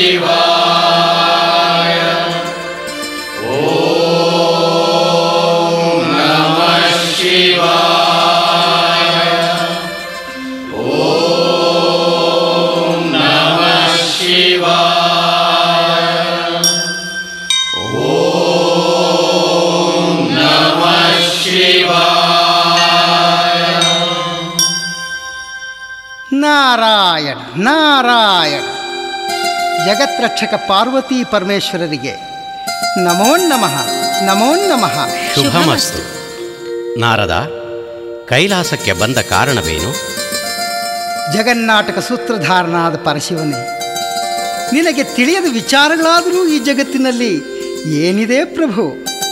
ನಾರಾಯಣ ನಾರಾಯಣ ಜಗತ್ರಕ್ಷಕ ಪಾರ್ವತಿ ಪರಮೇಶ್ವರರಿಗೆ ನಮೋ ನಮಃ ನಮೋ ನಮಃ ಶುಭಮಸ್ತು ನಾರದ ಕೈಲಾಸಕ್ಕೆ ಬಂದ ಕಾರಣವೇನು ಜಗನ್ನಾಟಕ ಸೂತ್ರಧಾರನಾದ ಪರಶಿವನೇ ನಿನಗೆ ತಿಳಿಯದ ವಿಚಾರಗಳಾದರೂ ಈ ಜಗತ್ತಿನಲ್ಲಿ ಏನಿದೆ ಪ್ರಭು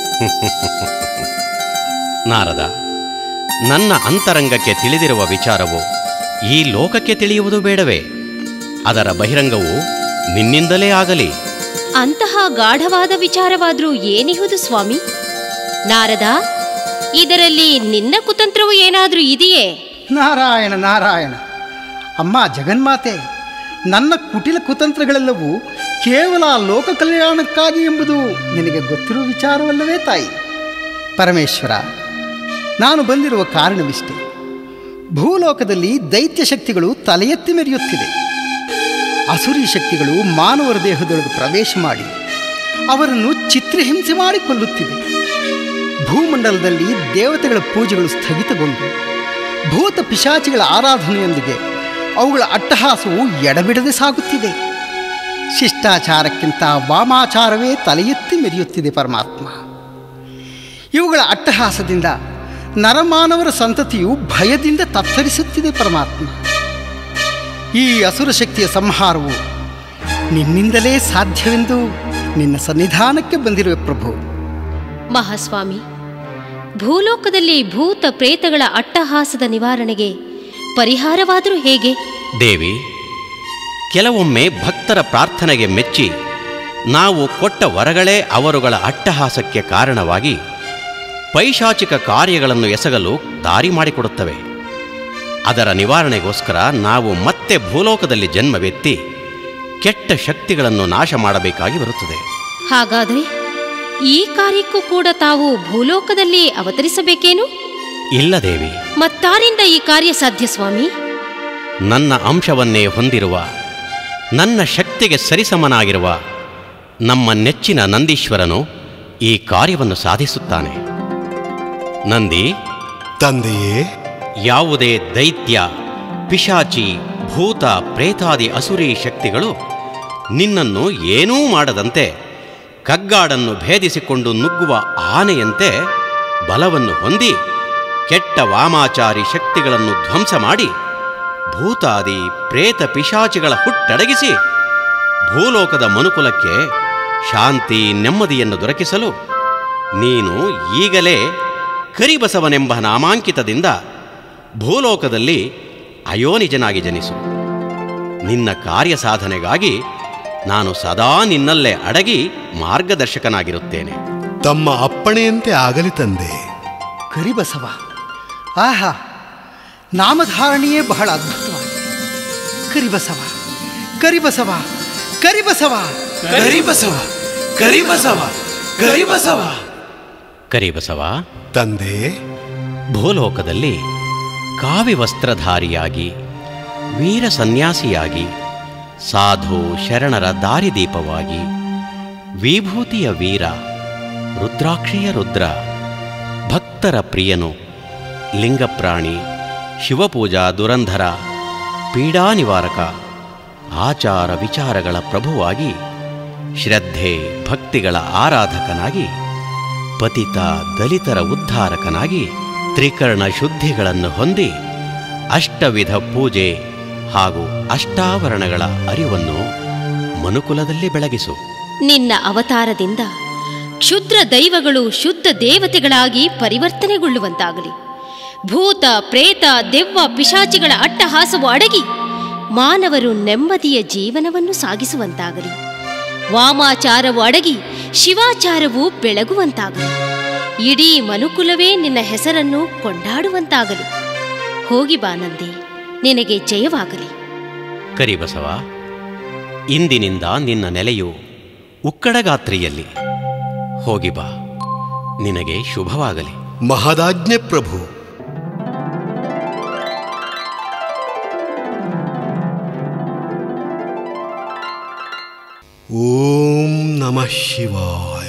ನಾರದ ನನ್ನ ಅಂತರಂಗಕ್ಕೆ ತಿಳಿದಿರುವ ವಿಚಾರವು ಈ ಲೋಕಕ್ಕೆ ತಿಳಿಯುವುದು ಬೇಡವೇ ಅದರ ಬಹಿರಂಗವು ನಿನ್ನಿಂದಲೇ ಆಗಲಿ ಅಂತಹ ಗಾಢವಾದ ವಿಚಾರವಾದ್ರೂ ಏನಿಹುದು ಸ್ವಾಮಿ ನಾರದ ಇದರಲ್ಲಿ ನಿನ್ನ ಕುತಂತ್ರವು ಏನಾದ್ರೂ ಇದೆಯೇ ನಾರಾಯಣ ನಾರಾಯಣ ಅಮ್ಮ ಜಗನ್ಮಾತೆ ನನ್ನ ಕುಟಿಲ ಕುತಂತ್ರಗಳೆಲ್ಲವೂ ಕೇವಲ ಲೋಕ ಕಲ್ಯಾಣಕ್ಕಾಗಿ ಎಂಬುದು ನಿನಗೆ ಗೊತ್ತಿರುವ ವಿಚಾರವಲ್ಲವೇ ತಾಯಿ ಪರಮೇಶ್ವರ ನಾನು ಬಂದಿರುವ ಕಾರಣವಿಷ್ಟೇ ಭೂಲೋಕದಲ್ಲಿ ದೈತ್ಯ ಶಕ್ತಿಗಳು ತಲೆ ಎತ್ತಿ ಮೆರೆಯುತ್ತಿದೆ ಅಸುರಿ ಶಕ್ತಿಗಳು ಮಾನವರ ದೇಹದೊಳಗೆ ಪ್ರವೇಶ ಮಾಡಿ ಅವರನ್ನು ಚಿತ್ರಹಿಂಸೆ ಮಾಡಿ ಕೊಲ್ಲುತ್ತಿವೆ ಭೂಮಂಡಲದಲ್ಲಿ ದೇವತೆಗಳ ಪೂಜೆಗಳು ಸ್ಥಗಿತಗೊಂಡು ಭೂತ ಪಿಶಾಚಿಗಳ ಆರಾಧನೆಯೊಂದಿಗೆ ಅವುಗಳ ಅಟ್ಟಹಾಸವು ಎಡಬಿಡದೆ ಸಾಗುತ್ತಿದೆ ಶಿಷ್ಟಾಚಾರಕ್ಕಿಂತ ವಾಮಾಚಾರವೇ ತಲೆ ಎತ್ತಿ ಮೆರೆಯುತ್ತಿದೆ ಪರಮಾತ್ಮ ಇವುಗಳ ಅಟ್ಟಹಾಸದಿಂದ ನರಮಾನವರ ಸಂತತಿಯು ಭಯದಿಂದ ತತ್ತರಿಸುತ್ತಿದೆ ಪರಮಾತ್ಮ ಈ ಅಸುರ ಶಕ್ತಿಯ ಸಂಹಾರವು ನಿನ್ನಿಂದಲೇ ಸಾಧ್ಯವೆಂದು ನಿನ್ನ ಸನ್ನಿಧಾನಕ್ಕೆ ಬಂದಿರುವೆ ಪ್ರಭು ಮಹಾಸ್ವಾಮಿ ಭೂಲೋಕದಲ್ಲಿ ಭೂತ ಪ್ರೇತಗಳ ಅಟ್ಟಹಾಸದ ನಿವಾರಣೆಗೆ ಪರಿಹಾರವಾದರೂ ಹೇಗೆ ದೇವಿ ಕೆಲವೊಮ್ಮೆ ಭಕ್ತರ ಪ್ರಾರ್ಥನೆಗೆ ಮೆಚ್ಚಿ ನಾವು ಕೊಟ್ಟ ವರಗಳೇ ಅವರುಗಳ ಅಟ್ಟಹಾಸಕ್ಕೆ ಕಾರಣವಾಗಿ ಪೈಶಾಚಿಕ ಕಾರ್ಯಗಳನ್ನು ಎಸಗಲು ದಾರಿ ಮಾಡಿಕೊಡುತ್ತವೆ ಅದರ ನಿವಾರಣೆಗೋಸ್ಕರ ನಾವು ಮತ್ತೆ ಭೂಲೋಕದಲ್ಲಿ ಜನ್ಮವೆತ್ತಿ ಕೆಟ್ಟ ಶಕ್ತಿಗಳನ್ನು ನಾಶ ಮಾಡಬೇಕಾಗಿ ಬರುತ್ತದೆ ಹಾಗಾದರೆ ಈ ಕಾರ್ಯಕ್ಕೂ ಕೂಡ ತಾವು ಭೂಲೋಕದಲ್ಲಿ ಅವತರಿಸಬೇಕೇನು ಇಲ್ಲ ದೇವಿ ಮತ್ತಾರಿಂದ ಈ ಕಾರ್ಯ ಸಾಧ್ಯ ಸ್ವಾಮಿ ನನ್ನ ಅಂಶವನ್ನೇ ಹೊಂದಿರುವ ನನ್ನ ಶಕ್ತಿಗೆ ಸರಿಸಮನಾಗಿರುವ ನಮ್ಮ ನೆಚ್ಚಿನ ನಂದೀಶ್ವರನು ಈ ಕಾರ್ಯವನ್ನು ಸಾಧಿಸುತ್ತಾನೆ ನಂದಿ ತಂದೆಯೇ ಯಾವುದೇ ದೈತ್ಯ ಪಿಶಾಚಿ ಭೂತ ಪ್ರೇತಾದಿ ಅಸುರಿ ಶಕ್ತಿಗಳು ನಿನ್ನನ್ನು ಏನೂ ಮಾಡದಂತೆ ಕಗ್ಗಾಡನ್ನು ಭೇದಿಸಿಕೊಂಡು ನುಗ್ಗುವ ಆನೆಯಂತೆ ಬಲವನ್ನು ಹೊಂದಿ ಕೆಟ್ಟ ವಾಮಾಚಾರಿ ಶಕ್ತಿಗಳನ್ನು ಧ್ವಂಸ ಮಾಡಿ ಭೂತಾದಿ ಪ್ರೇತ ಪಿಶಾಚಿಗಳ ಹುಟ್ಟಡಗಿಸಿ ಭೂಲೋಕದ ಮನುಕುಲಕ್ಕೆ ಶಾಂತಿ ನೆಮ್ಮದಿಯನ್ನು ದೊರಕಿಸಲು ನೀನು ಈಗಲೇ ಕರಿಬಸವನೆಂಬ ನಾಮಾಂಕಿತದಿಂದ ಭೂಲೋಕದಲ್ಲಿ ಅಯೋನಿಜನಾಗಿ ಜನಿಸು ನಿನ್ನ ಕಾರ್ಯ ಸಾಧನೆಗಾಗಿ ನಾನು ಸದಾ ನಿನ್ನಲ್ಲೇ ಅಡಗಿ ಮಾರ್ಗದರ್ಶಕನಾಗಿರುತ್ತೇನೆ ತಮ್ಮ ಅಪ್ಪಣೆಯಂತೆ ಆಗಲಿ ತಂದೆ ಕರಿಬಸವ ಆಹಾ ನಾಮಧಾರಣೆಯೇ ಬಹಳ ಅದ್ಭುತವಾಗಿದೆ ಕರಿಬಸವ ಕರಿಬಸವ ಕರಿಬಸವ ಕರಿಬಸವ ಕರಿಬಸವ ಕರಿಬಸವ ಕರಿಬಸವ ತಂದೆ ಭೂಲೋಕದಲ್ಲಿ ಕಾವಿ ವಸ್ತ್ರಧಾರಿಯಾಗಿ ವೀರ ಸನ್ಯಾಸಿಯಾಗಿ ಸಾಧು ಶರಣರ ದಾರಿದೀಪವಾಗಿ ವಿಭೂತಿಯ ವೀರ ರುದ್ರಾಕ್ಷಿಯ ರುದ್ರ ಭಕ್ತರ ಪ್ರಿಯನು ಲಿಂಗಪ್ರಾಣಿ ಶಿವಪೂಜಾ ದುರಂಧರ ಪೀಡಾ ನಿವಾರಕ ಆಚಾರ ವಿಚಾರಗಳ ಪ್ರಭುವಾಗಿ ಶ್ರದ್ಧೆ ಭಕ್ತಿಗಳ ಆರಾಧಕನಾಗಿ ಪತಿತ ದಲಿತರ ಉದ್ಧಾರಕನಾಗಿ ತ್ರಿಕರ್ಣ ಶುದ್ಧಿಗಳನ್ನು ಹೊಂದಿ ಅಷ್ಟವಿಧ ಪೂಜೆ ಹಾಗೂ ಅಷ್ಟಾವರಣಗಳ ಅರಿವನ್ನು ಮನುಕುಲದಲ್ಲಿ ಬೆಳಗಿಸು ನಿನ್ನ ಅವತಾರದಿಂದ ಕ್ಷುದ್ರ ದೈವಗಳು ಶುದ್ಧ ದೇವತೆಗಳಾಗಿ ಪರಿವರ್ತನೆಗೊಳ್ಳುವಂತಾಗಲಿ ಭೂತ ಪ್ರೇತ ದೆವ್ವ ಪಿಶಾಚಿಗಳ ಅಟ್ಟಹಾಸವು ಅಡಗಿ ಮಾನವರು ನೆಮ್ಮದಿಯ ಜೀವನವನ್ನು ಸಾಗಿಸುವಂತಾಗಲಿ ವಾಮಾಚಾರವು ಅಡಗಿ ಶಿವಾಚಾರವು ಬೆಳಗುವಂತಾಗಲಿ ಇಡೀ ಮನುಕುಲವೇ ನಿನ್ನ ಹೆಸರನ್ನು ಕೊಂಡಾಡುವಂತಾಗಲಿ ಹೋಗಿ ಬಾನಂದೆ ನಿನಗೆ ಜಯವಾಗಲಿ ಕರಿಬಸವ ಇಂದಿನಿಂದ ನಿನ್ನ ನೆಲೆಯು ಉಕ್ಕಡಗಾತ್ರಿಯಲ್ಲಿ ಹೋಗಿ ಬಾ ನಿನಗೆ ಶುಭವಾಗಲಿ ಮಹದಾಜ್ಞೆ ಪ್ರಭು ಓಂ ನಮಃ ಶಿವಾಯ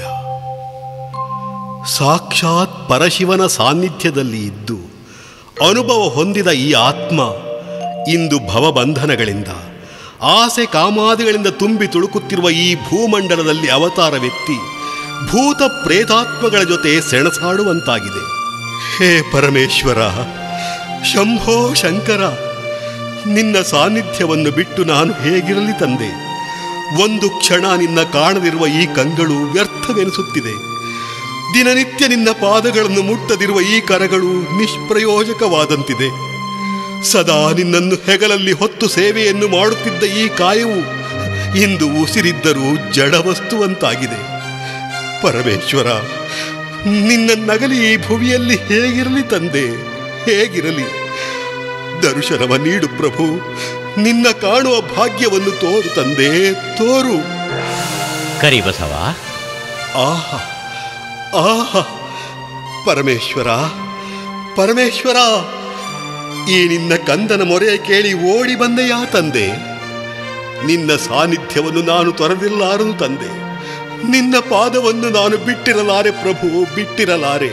ಸಾಕ್ಷಾತ್ ಪರಶಿವನ ಸಾನ್ನಿಧ್ಯದಲ್ಲಿ ಇದ್ದು ಅನುಭವ ಹೊಂದಿದ ಈ ಆತ್ಮ ಇಂದು ಭವಬಂಧನಗಳಿಂದ ಆಸೆ ಕಾಮಾದಿಗಳಿಂದ ತುಂಬಿ ತುಳುಕುತ್ತಿರುವ ಈ ಭೂಮಂಡಲದಲ್ಲಿ ಅವತಾರವೆತ್ತಿ ಭೂತ ಪ್ರೇತಾತ್ಮಗಳ ಜೊತೆ ಸೆಣಸಾಡುವಂತಾಗಿದೆ ಹೇ ಪರಮೇಶ್ವರ ಶಂಭೋ ಶಂಕರ ನಿನ್ನ ಸಾನ್ನಿಧ್ಯವನ್ನು ಬಿಟ್ಟು ನಾನು ಹೇಗಿರಲಿ ತಂದೆ ಒಂದು ಕ್ಷಣ ನಿನ್ನ ಕಾಣದಿರುವ ಈ ಕಂಗಳು ವ್ಯರ್ಥವೆನಿಸುತ್ತಿದೆ ದಿನನಿತ್ಯ ನಿನ್ನ ಪಾದಗಳನ್ನು ಮುಟ್ಟದಿರುವ ಈ ಕರಗಳು ನಿಷ್ಪ್ರಯೋಜಕವಾದಂತಿದೆ ಸದಾ ನಿನ್ನನ್ನು ಹೆಗಲಲ್ಲಿ ಹೊತ್ತು ಸೇವೆಯನ್ನು ಮಾಡುತ್ತಿದ್ದ ಈ ಕಾಯವು ಇಂದು ಉಸಿರಿದ್ದರೂ ಜಡವಸ್ತುವಂತಾಗಿದೆ ಪರಮೇಶ್ವರ ನಿನ್ನ ನಗಲಿ ಈ ಭುವಿಯಲ್ಲಿ ಹೇಗಿರಲಿ ತಂದೆ ಹೇಗಿರಲಿ ದರ್ಶನವ ನೀಡು ಪ್ರಭು ನಿನ್ನ ಕಾಣುವ ಭಾಗ್ಯವನ್ನು ತೋರು ತಂದೆ ತೋರು ಕರಿಬಸವ ಆಹಾ ಆಹಾ ಪರಮೇಶ್ವರ ಪರಮೇಶ್ವರ ಈ ನಿನ್ನ ಕಂದನ ಮೊರೆ ಕೇಳಿ ಓಡಿ ಬಂದೆಯಾ ತಂದೆ ನಿನ್ನ ಸಾನ್ನಿಧ್ಯವನ್ನು ನಾನು ತೊರೆದಿಲ್ಲಾರನು ತಂದೆ ನಿನ್ನ ಪಾದವನ್ನು ನಾನು ಬಿಟ್ಟಿರಲಾರೆ ಪ್ರಭು ಬಿಟ್ಟಿರಲಾರೆ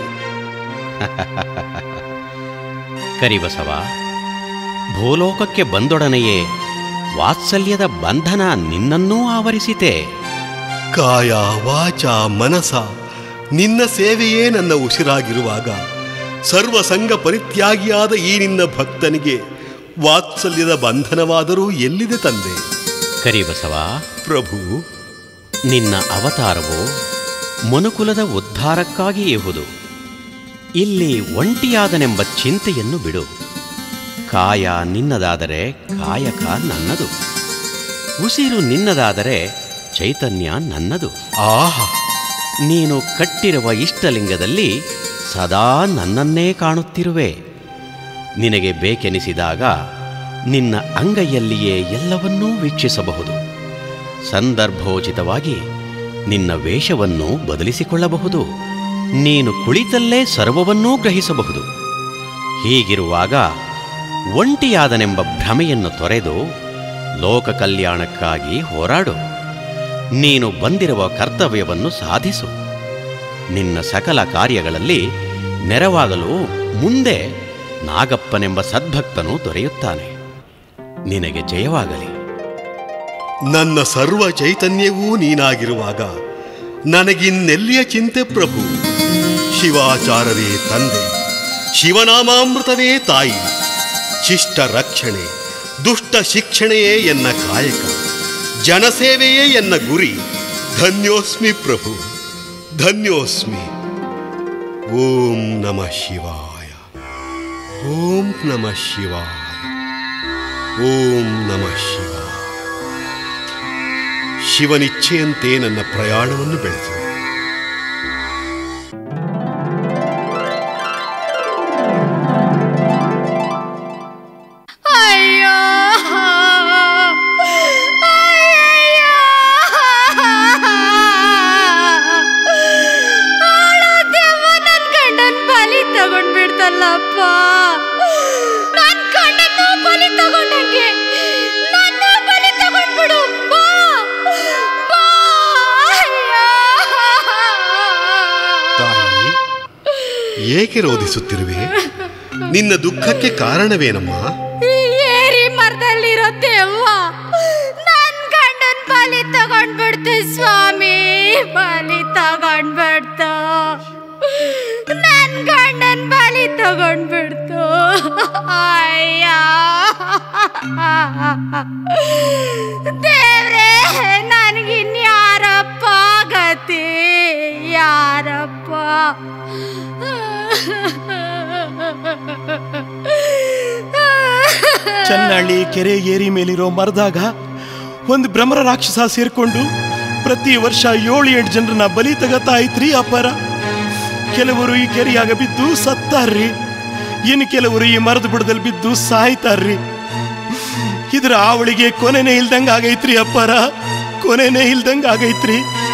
ಕರಿಬಸವ ಭೂಲೋಕಕ್ಕೆ ಬಂದೊಡನೆಯೇ ವಾತ್ಸಲ್ಯದ ಬಂಧನ ನಿನ್ನನ್ನೂ ಆವರಿಸಿತೆ ಕಾಯ ವಾಚ ಮನಸ ನಿನ್ನ ಸೇವೆಯೇ ನನ್ನ ಉಸಿರಾಗಿರುವಾಗ ಸರ್ವ ಸಂಘ ಪರಿತ್ಯಾಗಿಯಾದ ಈ ನಿನ್ನ ಭಕ್ತನಿಗೆ ವಾತ್ಸಲ್ಯದ ಬಂಧನವಾದರೂ ಎಲ್ಲಿದೆ ತಂದೆ ಕರಿಬಸವ ಪ್ರಭು ನಿನ್ನ ಅವತಾರವು ಮನುಕುಲದ ಉದ್ಧಾರಕ್ಕಾಗಿ ಇಹುದು ಇಲ್ಲಿ ಒಂಟಿಯಾದನೆಂಬ ಚಿಂತೆಯನ್ನು ಬಿಡು ಕಾಯ ನಿನ್ನದಾದರೆ ಕಾಯಕ ನನ್ನದು ಉಸಿರು ನಿನ್ನದಾದರೆ ಚೈತನ್ಯ ನನ್ನದು ಆಹಾ ನೀನು ಕಟ್ಟಿರುವ ಇಷ್ಟಲಿಂಗದಲ್ಲಿ ಸದಾ ನನ್ನನ್ನೇ ಕಾಣುತ್ತಿರುವೆ ನಿನಗೆ ಬೇಕೆನಿಸಿದಾಗ ನಿನ್ನ ಅಂಗೈಯಲ್ಲಿಯೇ ಎಲ್ಲವನ್ನೂ ವೀಕ್ಷಿಸಬಹುದು ಸಂದರ್ಭೋಚಿತವಾಗಿ ನಿನ್ನ ವೇಷವನ್ನು ಬದಲಿಸಿಕೊಳ್ಳಬಹುದು ನೀನು ಕುಳಿತಲ್ಲೇ ಸರ್ವವನ್ನೂ ಗ್ರಹಿಸಬಹುದು ಹೀಗಿರುವಾಗ ಒಂಟಿಯಾದನೆಂಬ ಭ್ರಮೆಯನ್ನು ತೊರೆದು ಲೋಕ ಕಲ್ಯಾಣಕ್ಕಾಗಿ ಹೋರಾಡು ನೀನು ಬಂದಿರುವ ಕರ್ತವ್ಯವನ್ನು ಸಾಧಿಸು ನಿನ್ನ ಸಕಲ ಕಾರ್ಯಗಳಲ್ಲಿ ನೆರವಾಗಲು ಮುಂದೆ ನಾಗಪ್ಪನೆಂಬ ಸದ್ಭಕ್ತನು ದೊರೆಯುತ್ತಾನೆ ನಿನಗೆ ಜಯವಾಗಲಿ ನನ್ನ ಸರ್ವ ಚೈತನ್ಯವೂ ನೀನಾಗಿರುವಾಗ ನನಗಿನ್ನೆಲ್ಲಿಯ ಚಿಂತೆ ಪ್ರಭು ಶಿವಾಚಾರವೇ ತಂದೆ ಶಿವನಾಮಾಮೃತವೇ ತಾಯಿ ಶಿಷ್ಟ ರಕ್ಷಣೆ ದುಷ್ಟ ಶಿಕ್ಷಣೆಯೇ ಎನ್ನ ಕಾಯಕ ಜನಸೇವೆಯೇ ಎನ್ನ ಗುರಿ ಧನ್ಯೋಸ್ಮಿ ಪ್ರಭು ಧನ್ಯೋಸ್ಮಿ ಓಂ ನಮಃ ಶಿವಾಯ ಓಂ ನಮಃ ಶಿವಾಯ ಓಂ ನಮಃ ಶಿವಾಯ ಶಿವನಿಚ್ಛೆಯಂತೆ ನನ್ನ ಪ್ರಯಾಣವನ್ನು ಬೆಳೆಸುವೆ ಅಯ್ಯೋ ಅಯ್ಯಯ್ಯೋ. ಆಳೋ ದೆವ್ವ ನನ್ ಗಂಡನ್ ಬಲಿ ತಗೊಂಡ್ಬಿಡ್ತಲ್ಲಪ್ಪ ನನ್ ಗಂಡನ್ನು ಬಲಿ ತಗೊಂಡಂಗೆ ನನ್ನ ಬಲಿ ತಗೊಂಡ್ಬಿಡು ಬಾ ಬಾ ಅಯ್ಯೋ. ತಾಯಿ ಏಕೆ ರೋಧಿಸುತ್ತಿರುವೆ ನಿನ್ನ ದುಃಖಕ್ಕೆ ಕಾರಣವೇನಮ್ಮ ಏರಿ ಮರದಲ್ಲಿರೋ ದೆವ್ವ ನನ್ ಗಂಡನ್ ಬಲಿ ತಗೊಂಡ್ಬಿಡ್ತು ಸ್ವಾಮಿ ಬಲಿ ತಗೊಂಡ್ಬಿಡ್ತು ನನ್ ಗಂಡನ್ ಬಲಿ ತಗೊಂಡ್ಬಿಡ್ತು ಅಯ್ಯ ದೇವ್ರೇ ನನ್ಗಿನ್ಯಾರಪ್ಪ ಗತಿ ಯಾರಪ್ಪ ಚನ್ನಳ್ಳಿ ಕೆರೆ ಏರಿ ಮೇಲಿರೋ ಮರದಾಗ ಒಂದು ಭ್ರಮರ ರಾಕ್ಷಸ ಸೇರ್ಕೊಂಡು ಪ್ರತಿ ವರ್ಷ ಏಳು ಎಂಟು ಜನರನ್ನ ಬಲಿ ತಗತಾ ಐತ್ರಿ ಅಪಾರ ಕೆಲವರು ಈ ಕೆರೆಯಾಗ ಬಿದ್ದು ಸತ್ತಾರ್ರಿ ಇನ್ನು ಕೆಲವರು ಈ ಮರದ ಬುಡದಲ್ಲಿ ಬಿದ್ದು ಸಾಯ್ತಾರ್ರಿ ಇದ್ರ ಅವಳಿಗೆ ಕೊನೆನೇ ಇಲ್ದಂಗ ಆಗೈತ್ರಿ ಅಪ್ಪಾರ ಕೊನೆನೇ ಇಲ್ದಂಗ ಆಗೈತ್ರಿ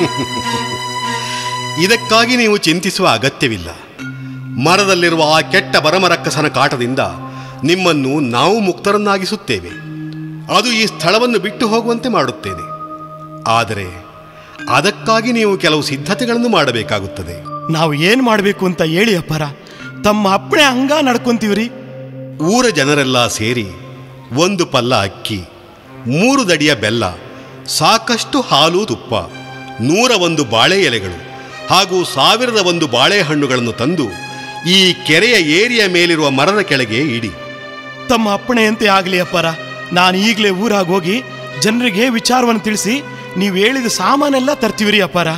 ಇದಕ್ಕಾಗಿ ನೀವು ಚಿಂತಿಸುವ ಅಗತ್ಯವಿಲ್ಲ ಮರದಲ್ಲಿರುವ ಆ ಕೆಟ್ಟ ಬರಮರಕ್ಕಸನ ಕಾಟದಿಂದ ನಿಮ್ಮನ್ನು ನಾವು ಮುಕ್ತರನ್ನಾಗಿಸುತ್ತೇವೆ ಅದು ಈ ಸ್ಥಳವನ್ನು ಬಿಟ್ಟು ಹೋಗುವಂತೆ ಮಾಡುತ್ತೇನೆ ಆದರೆ ಅದಕ್ಕಾಗಿ ನೀವು ಕೆಲವು ಸಿದ್ಧತೆಗಳನ್ನು ಮಾಡಬೇಕಾಗುತ್ತದೆ ನಾವು ಏನ್ ಮಾಡ್ಬೇಕು ಅಂತ ಹೇಳಿ ಅಪ್ಪಾರ ತಮ್ಮ ಅಪ್ಪಣೆ ಹಂಗ ನಡ್ಕೊಂತೀವ್ರಿ ಊರ ಜನರೆಲ್ಲ ಸೇರಿ ಒಂದು ಪಲ್ಲ ಅಕ್ಕಿ ಮೂರು ದಡಿಯ ಬೆಲ್ಲ ಸಾಕಷ್ಟು ಹಾಲು ತುಪ್ಪ ನೂರ ಒಂದು ಬಾಳೆ ಎಲೆಗಳು ಹಾಗೂ ಸಾವಿರದ ಒಂದು ಬಾಳೆಹಣ್ಣುಗಳನ್ನು ತಂದು ಈ ಕೆರೆಯ ಏರಿಯ ಮೇಲಿರುವ ಮರದ ಕೆಳಗೆ ಇಡಿ ತಮ್ಮ ಅಪ್ಪಣೆಯಂತೆ ಆಗಲಿ ಅಪ್ಪಾರ ನಾನು ಈಗಲೇ ಊರಾಗ ಹೋಗಿ ಜನರಿಗೆ ವಿಚಾರವನ್ನು ತಿಳಿಸಿ ನೀವು ಹೇಳಿದ ಸಾಮಾನೆಲ್ಲ ತರ್ತೀವ್ರಿ ಅಪ್ಪಾರ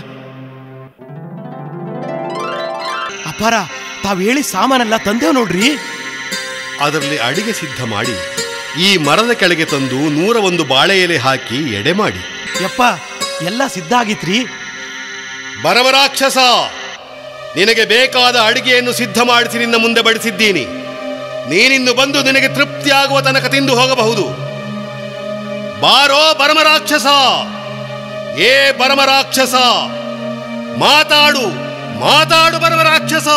ಅಪ್ಪಾರ ತಾವ್ ಹೇಳಿ ಸಾಮಾನೆಲ್ಲ ತಂದೇವ್ ನೋಡ್ರಿ ಅದರಲ್ಲಿ ಅಡಿಗೆ ಸಿದ್ಧ ಮಾಡಿ ಈ ಮರದ ಕೆಳಗೆ ತಂದು ನೂರ ಒಂದು ಬಾಳೆ ಎಲೆ ಹಾಕಿ ಎಡೆ ಮಾಡಿ ಯಪ್ಪ ಎಲ್ಲ ಸಿದ್ಧ ಆಗಿತ್ರಿ ಬರವರಾಕ್ಷಸ ನಿನಗೆ ಬೇಕಾದ ಅಡಿಗೆಯನ್ನು ಸಿದ್ಧ ಮಾಡಿಸಿ ನಿನ್ನ ಮುಂದೆ ಬಡಿಸಿದ್ದೀನಿ ನೀನಿನ್ನು ಬಂದು ನಿನಗೆ ತೃಪ್ತಿಯಾಗುವ ತನಕ ತಿಂದು ಹೋಗಬಹುದು ಬಾರೋ ಬರಮರಾಕ್ಷಸ ಏ ಬರಮರಾಕ್ಷಸ ಮಾತಾಡು ಮಾತಾಡು ಬರಮರಾಕ್ಷಸ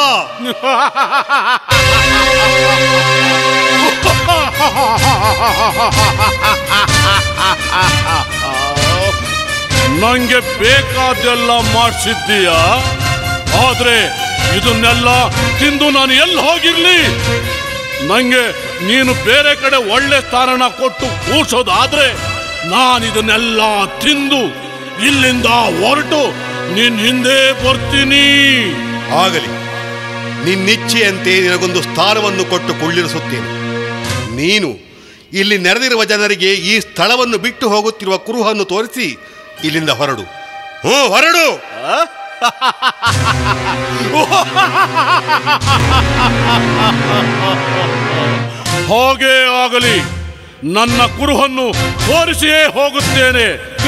ನಂಗೆ ಬೇಕಾದೆಲ್ಲ ಮಾಡಿಸಿದ್ದೀಯ ಆದ್ರೆ ಇದನ್ನೆಲ್ಲ ತಿಂದು ನಾನು ಎಲ್ಲಿ ಹೋಗಿರ್ಲಿ ನಂಗೆ ನೀನು ಬೇರೆ ಕಡೆ ಒಳ್ಳೆ ಸ್ಥಾನನ ಕೊಟ್ಟು ಕೂರ್ಸೋದಾದ್ರೆ ನಾನು ಇದನ್ನೆಲ್ಲ ತಿಂದು ಇಲ್ಲಿಂದ ಹೊರಟು ನಿನ್ ಹಿಂದೆ ಬರ್ತೀನಿ ಆಗಲಿ ನಿನ್ನಿಚ್ಛೆಯಂತೆ ನಿನಗೊಂದು ಸ್ಥಾನವನ್ನು ಕೊಟ್ಟು ಕೊಳ್ಳಿರಿಸುತ್ತೇನೆ ನೀನು ಇಲ್ಲಿ ನೆರೆದಿರುವ ಜನರಿಗೆ ಈ ಸ್ಥಳವನ್ನು ಬಿಟ್ಟು ಹೋಗುತ್ತಿರುವ ಕುರುಹನ್ನು ತೋರಿಸಿ ಇಲ್ಲಿಂದ ಹೊರಡು ಹ್ಞೂ ಹೊರಡು ಹಾಗೇ ಆಗಲಿ ನನ್ನ ಕುರುಹನ್ನು ತೋರಿಸಿಯೇ ಹೋಗುತ್ತೇನೆ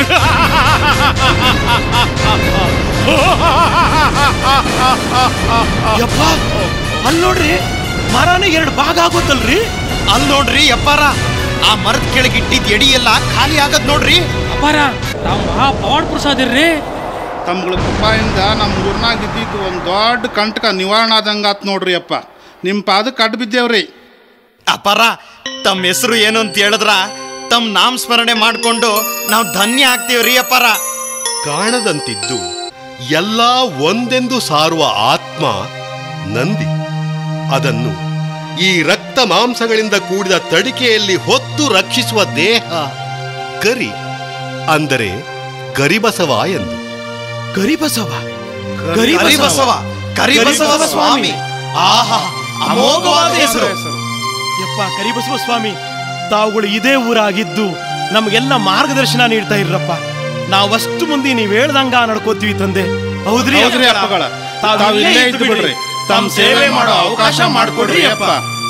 ಯಪ್ಪ ಅಲ್ಲಿ ನೋಡ್ರಿ ಮರನೇ ಎರಡು ಭಾಗ ಆಗೋತಲ್ರಿ ಅಲ್ಲಿ ನೋಡ್ರಿ ಅಪ್ಪಾರ ಆ ಮರದ ಕೆಳಗೆ ಇಟ್ಟಿದ್ದ ಎಡಿ ಎಲ್ಲ ಖಾಲಿ ಆಗದ್ ನೋಡ್ರಿ ಅಪಾರ ತಾವು ಮಹಾ ಪವಾಡ್ ಪ್ರಸಾದಿರ್ರಿ ತಮ್ಗಳ ಕೃಪಾಯಿಂದ ನಮ್ಮ ಊರ್ನಾಗ ಇದ್ದಿದ್ದು ಒಂದು ದೊಡ್ಡ ಕಂಟಕ ನಿವಾರಣೆ ಆದಂಗೆ ಆತ್ ನೋಡ್ರಿ ಅಪ್ಪ ನಿಮ್ಮ ಪಾದಕ್ಕೆ ಅಡ್ಡ ಬಿದ್ದೇವ್ರಿ ಅಪ್ಪಾರ ತಮ್ಮ ಹೆಸರು ಏನು ಅಂತ ಹೇಳಿದ್ರ ತಮ್ಮ ನಾಮಸ್ಮರಣೆ ಮಾಡ್ಕೊಂಡು ನಾವು ಧನ್ಯ ಆಗ್ತೀವ್ರಿ ಅಪ್ಪಾರ ಕಾಣದಂತಿದ್ದು ಎಲ್ಲ ಒಂದೆಂದು ಸಾರುವ ಆತ್ಮ ನಂದಿ ಅದನ್ನು ಈ ರಕ್ತ ಮಾಂಸಗಳಿಂದ ಕೂಡಿದ ತಡಿಕೆಯಲ್ಲಿ ಹೊತ್ತು ರಕ್ಷಿಸುವ ದೇಹ ಕರಿ ಅಂದರೆ ಕರಿಬಸವ ಎಂದು ಕರಿಬಸವ ಕರಿಬಸವ ಕರಿಬಸವ ಸ್ವಾಮಿ ಆಹಾ ಅಮೋಘವಾದ ಹೆಸರು ಯಪ್ಪ ಕರಿಬಸವ ಸ್ವಾಮಿ ತಾವುಗಳು ಇದೇ ಊರಾಗಿದ್ದು ನಮಗೆಲ್ಲ ಮಾರ್ಗದರ್ಶನ ನೀಡ್ತಾ ಇರ್ರಪ್ಪ ನಾವಷ್ಟು ಮಂದಿ ನೀವ್ ಹೇಳ್ದಂಗ ನಡ್ಕೋತೀವಿ ತಂದೆ ಹೌದ್ರಿ ಹೌದ್ರಿ ಅಪ್ಪಗಳ ತಾವು ಇಲ್ಲೇ ಇದ್ದು ಬಿಡ್ರಿ ತಮ್ಮ ಸೇವೆ ಮಾಡೋ ಅವಕಾಶ ಮಾಡಿಕೊಡ್ರಿ ಅಪ್ಪ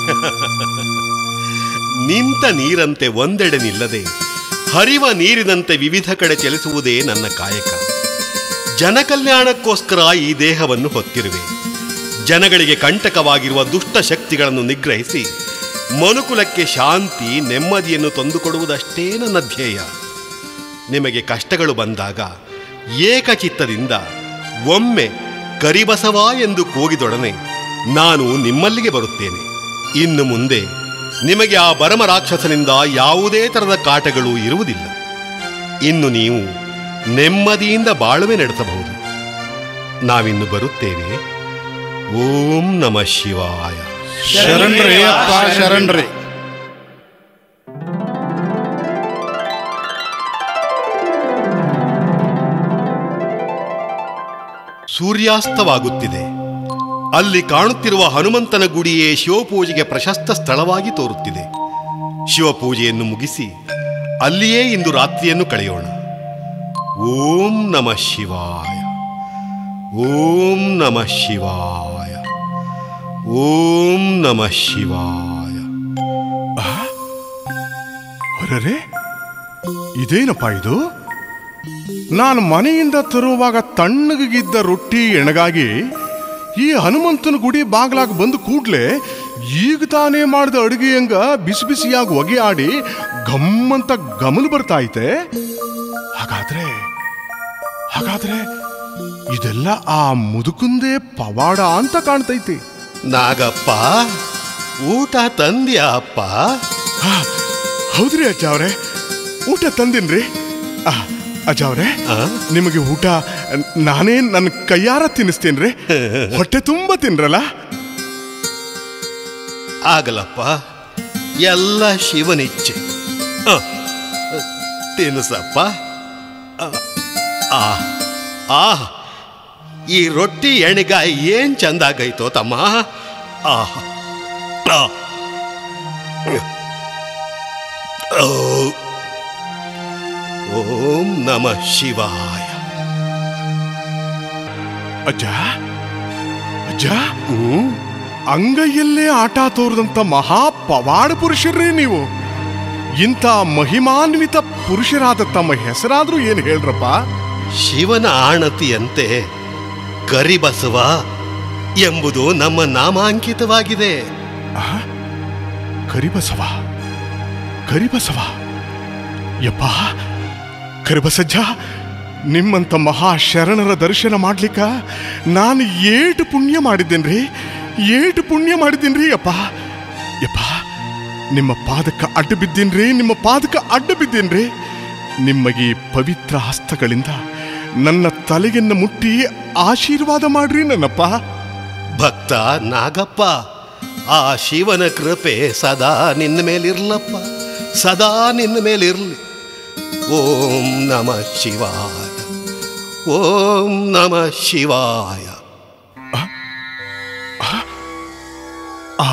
ನಿಂತ ನೀರಂತೆ ಒಂದೆಡೆ ನಿಲ್ಲದೆ ಹರಿವ ನೀರಿನಂತೆ ವಿವಿಧ ಕಡೆ ಚಲಿಸುವುದೇ ನನ್ನ ಕಾಯಕ ಜನಕಲ್ಯಾಣಕ್ಕೋಸ್ಕರ ಈ ದೇಹವನ್ನು ಹೊತ್ತಿರುವೆ ಜನಗಳಿಗೆ ಕಂಟಕವಾಗಿರುವ ದುಷ್ಟ ಶಕ್ತಿಗಳನ್ನು ನಿಗ್ರಹಿಸಿ ಮನುಕುಲಕ್ಕೆ ಶಾಂತಿ ನೆಮ್ಮದಿಯನ್ನು ತಂದುಕೊಡುವುದಷ್ಟೇ ನನ್ನ ಧ್ಯೇಯ ನಿಮಗೆ ಕಷ್ಟಗಳು ಬಂದಾಗ ಏಕಚಿತ್ತದಿಂದ ಒಮ್ಮೆ ಕರಿಬಸವ ಎಂದು ಕೂಗಿದೊಡನೆ ನಾನು ನಿಮ್ಮಲ್ಲಿಗೆ ಬರುತ್ತೇನೆ ಇನ್ನು ಮುಂದೆ ನಿಮಗೆ ಆ ಬರಮ ರಾಕ್ಷಸನಿಂದ ಯಾವುದೇ ಥರದ ಕಾಟಗಳು ಇರುವುದಿಲ್ಲ ಇನ್ನು ನೀವು ನೆಮ್ಮದಿಯಿಂದ ಬಾಳುವೆ ನಡೆಸಬಹುದು ನಾವಿನ್ನು ಬರುತ್ತೇವೆ ಓಂ ನಮ ಶಿವಾಯ ಶರಣ್ರಿ ಅಪ್ಪ ಶರಣ್ರಿ ಸೂರ್ಯಾಸ್ತವಾಗುತ್ತಿದೆ ಅಲ್ಲಿ ಕಾಣುತ್ತಿರುವ ಹನುಮಂತನ ಗುಡಿಯೇ ಶಿವಪೂಜೆಗೆ ಪ್ರಶಸ್ತ ಸ್ಥಳವಾಗಿ ತೋರುತ್ತಿದೆ ಶಿವಪೂಜೆಯನ್ನು ಮುಗಿಸಿ ಅಲ್ಲಿಯೇ ಇಂದು ರಾತ್ರಿಯನ್ನು ಕಳೆಯೋಣ ಓಂ ನಮ ಶಿವಾಯ ಓಂ ನಮ ಶಿವಾಯ ಓಂ ನಮ ಶಿವಾಯ ಅರರೆ ಇದೇನಪ್ಪ ಇದು ನಾನು ಮನೆಯಿಂದ ತರುವಾಗ ತಣ್ಣಗಿದ್ದ ರೊಟ್ಟಿ ಎಣಗಾಗಿ ಈ ಹನುಮಂತನ ಗುಡಿ ಬಾಗ್ಲಾಗ ಬಂದು ಕೂಡ್ಲೆ ಈಗ ತಾನೇ ಮಾಡಿದ ಅಡುಗೆ ಹಂಗ ಬಿಸಿ ಬಿಸಿಯಾಗಿ ಹೊಗೆ ಆಡಿ ಗಮ್ಮಂತ ಗಮಲು ಬರ್ತಾ ಐತೆ ಹಾಗಾದ್ರೆ ಹಾಗಾದ್ರೆ ಇದೆಲ್ಲ ಆ ಮುದುಕುಂದೇ ಪವಾಡ ಅಂತ ಕಾಣ್ತೈತಿ ನಾಗಪ್ಪ ಊಟ ತಂದ್ಯಾ ಅಪ್ಪ ಹೌದ್ರಿ ಅಜ್ಜ ಅವ್ರೆ ಊಟ ತಂದಿನ್ರಿ ಆ, ಅಜ್ಜ ಅವ್ರೆ ನಿಮಗೆ ಊಟ ನಾನೇ ನನ್ನ ಕೈಯಾರ ತಿನ್ನಿಸ್ತೇನ್ರಿ ಹೊಟ್ಟೆ ತುಂಬ ತಿನ್ರಲ್ಲ ಆಗಲಪ್ಪ ಎಲ್ಲ ಶಿವನಿಚ್ಛೆ ಆ, ತಿನ್ನಿಸಪ್ಪ ಆ, ಆ ಆ ಈ ರೊಟ್ಟಿ ಎಣ್ಣೆಗಾಯಿ ಏನ್ ಚಂದಾಗೈತೋ ತಮ್ಮ ಆ ಆ. ಓ. ಓಂ ನಮ ಶಿವಾಯ ಅಜ್ಜ ಅಜ್ಜ ಅಂಗೈಯಲ್ಲೇ ಆಟ ತೋರಿದಂತ ಮಹಾ ಪವಾಡ ಪುರುಷರೇ ನೀವು ಇಂಥ ಮಹಿಮಾನ್ವಿತ ಪುರುಷರಾದ ತಮ್ಮ ಹೆಸರಾದ್ರೂ ಏನು ಹೇಳ್ರಪ್ಪ ಶಿವನ ಆಣತಿಯಂತೆ ಕರಿಬಸವ ಎಂಬುದು ನಮ್ಮ ನಾಮಾಂಕಿತವಾಗಿದೆ ಕರಿಬಸವ ಕರಿಬಸವ ಯಪ್ಪ ಕರಿಬಸಜ್ಜ ನಿಮ್ಮಂತ ಮಹಾ ಶರಣರ ದರ್ಶನ ಮಾಡ್ಲಿಕ್ಕ ನಾನು ಏಟು ಪುಣ್ಯ ಮಾಡಿದ್ದೇನ್ರಿ ಏಟು ಪುಣ್ಯ ಮಾಡಿದ್ದೀನ್ರಿ ಯಪ್ಪ ಯಪ್ಪ ನಿಮ್ಮ ಪಾದಕ್ಕೆ ಅಡ್ಡ ಬಿದ್ದೀನ್ರಿ ನಿಮ್ಮ ಪಾದಕ್ಕೆ ಅಡ್ಡ ಬಿದ್ದೀನ್ರಿ ನಿಮ್ಮಗೀ ಪವಿತ್ರ ಹಸ್ತಗಳಿಂದ ನನ್ನ ತಲೆಯನ್ನು ಮುಟ್ಟಿ ಆಶೀರ್ವಾದ ಮಾಡ್ರಿ ನನ್ನಪ್ಪ ಭಕ್ತ ನಾಗಪ್ಪ ಆ ಶಿವನ ಕೃಪೆ ಸದಾ ನಿನ್ನ ಮೇಲಿರ್ಲಪ್ಪ ಸದಾ ನಿನ್ನ ಮೇಲಿರ್ಲಿ ಓಂ ನಮ ಶಿವಾಯ ಓಂ ನಮ ಶಿವಾಯ ಆ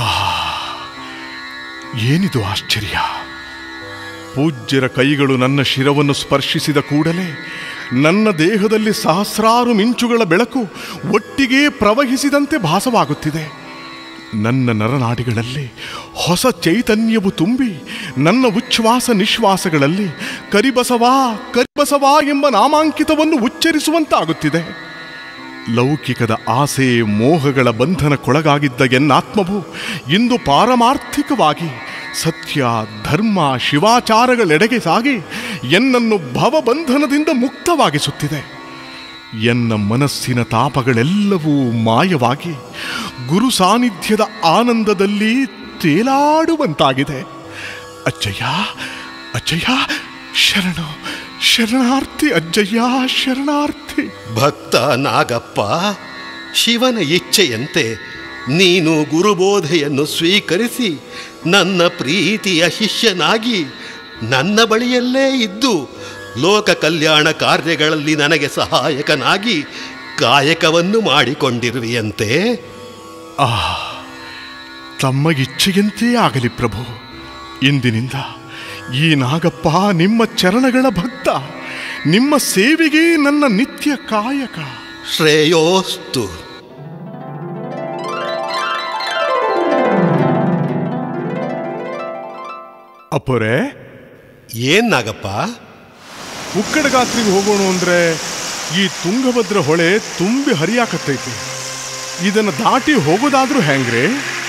ಏನಿದು ಆಶ್ಚರ್ಯ ಪೂಜ್ಯರ ಕೈಗಳು ನನ್ನ ಶಿರವನ್ನು ಸ್ಪರ್ಶಿಸಿದ ಕೂಡಲೇ ನನ್ನ ದೇಹದಲ್ಲಿ ಸಹಸ್ರಾರು ಮಿಂಚುಗಳ ಬೆಳಕು ಒಟ್ಟಿಗೆ ಪ್ರವಹಿಸಿದಂತೆ ಭಾಸವಾಗುತ್ತಿದೆ ನನ್ನ ನರನಾಡಿಗಳಲ್ಲಿ ಹೊಸ ಚೈತನ್ಯವು ತುಂಬಿ ನನ್ನ ಉಚ್ಛ್ವಾಸ ನಿಶ್ವಾಸಗಳಲ್ಲಿ ಕರಿಬಸವ ಕರಿಬಸವ ಎಂಬ ನಾಮಾಂಕಿತವನ್ನು ಉಚ್ಚರಿಸುವಂತಾಗುತ್ತಿದೆ ಲೌಕಿಕದ ಆಸೆ ಮೋಹಗಳ ಬಂಧನಕ್ಕೊಳಗಾಗಿದ್ದ ಎನ್ನಾತ್ಮವು ಇಂದು ಪಾರಮಾರ್ಥಿಕವಾಗಿ ಸತ್ಯ ಧರ್ಮ ಶಿವಾಚಾರಗಳೆಡೆಗೆ ಸಾಗಿ ಎನ್ನನ್ನು ಭವಬಂಧನದಿಂದ ಮುಕ್ತವಾಗಿಸುತ್ತಿದೆ ಎನ್ನ ಮನಸ್ಸಿನ ತಾಪಗಳೆಲ್ಲವೂ ಮಾಯವಾಗಿ ಗುರು ಸಾನ್ನಿಧ್ಯದ ಆನಂದದಲ್ಲಿ ತೇಲಾಡುವಂತಾಗಿದೆ ಅಜ್ಜಯ್ಯ ಅಜ್ಜಯ್ಯ ಶರಣು ಶರಣಾರ್ಥಿ ಅಜ್ಜಯ್ಯ ಶರಣಾರ್ಥಿ ಭಕ್ತ ನಾಗಪ್ಪ ಶಿವನ ಇಚ್ಛೆಯಂತೆ ನೀನು ಗುರುಬೋಧೆಯನ್ನು ಸ್ವೀಕರಿಸಿ ನನ್ನ ಪ್ರೀತಿಯ ಶಿಷ್ಯನಾಗಿ ನನ್ನ ಬಳಿಯಲ್ಲೇ ಇದ್ದು ಲೋಕ ಕಲ್ಯಾಣ ಕಾರ್ಯಗಳಲ್ಲಿ ನನಗೆ ಸಹಾಯಕನಾಗಿ ಕಾಯಕವನ್ನು ಮಾಡಿಕೊಂಡಿರುವೆಯಂತೆ ಆ ತಮ್ಮಗಿಚ್ಛೆಯಂತೆ ಆಗಲಿ ಪ್ರಭು ಇಂದಿನಿಂದ ಈ ನಾಗಪ್ಪ ನಿಮ್ಮ ಚರಣಗಳ ಭಕ್ತ ನಿಮ್ಮ ಸೇವೆಗೆ ನನ್ನ ನಿತ್ಯ ಕಾಯಕ ಶ್ರೇಯೋಸ್ತು ಅಪ್ಪರೇ ಏನ್ ನಾಗಪ್ಪ ಉಕ್ಕಡಗಾತ್ರಿಗೆ ಹೋಗೋಣ ಅಂದ್ರೆ ಈ ತುಂಗಭದ್ರ ಹೊಳೆ ತುಂಬಿ ಹರಿಯಾಕತ್ತೈತಿ ಇದನ್ನು ದಾಟಿ ಹೋಗೋದಾದ್ರೂ ಹೆಂಗ್ರಿ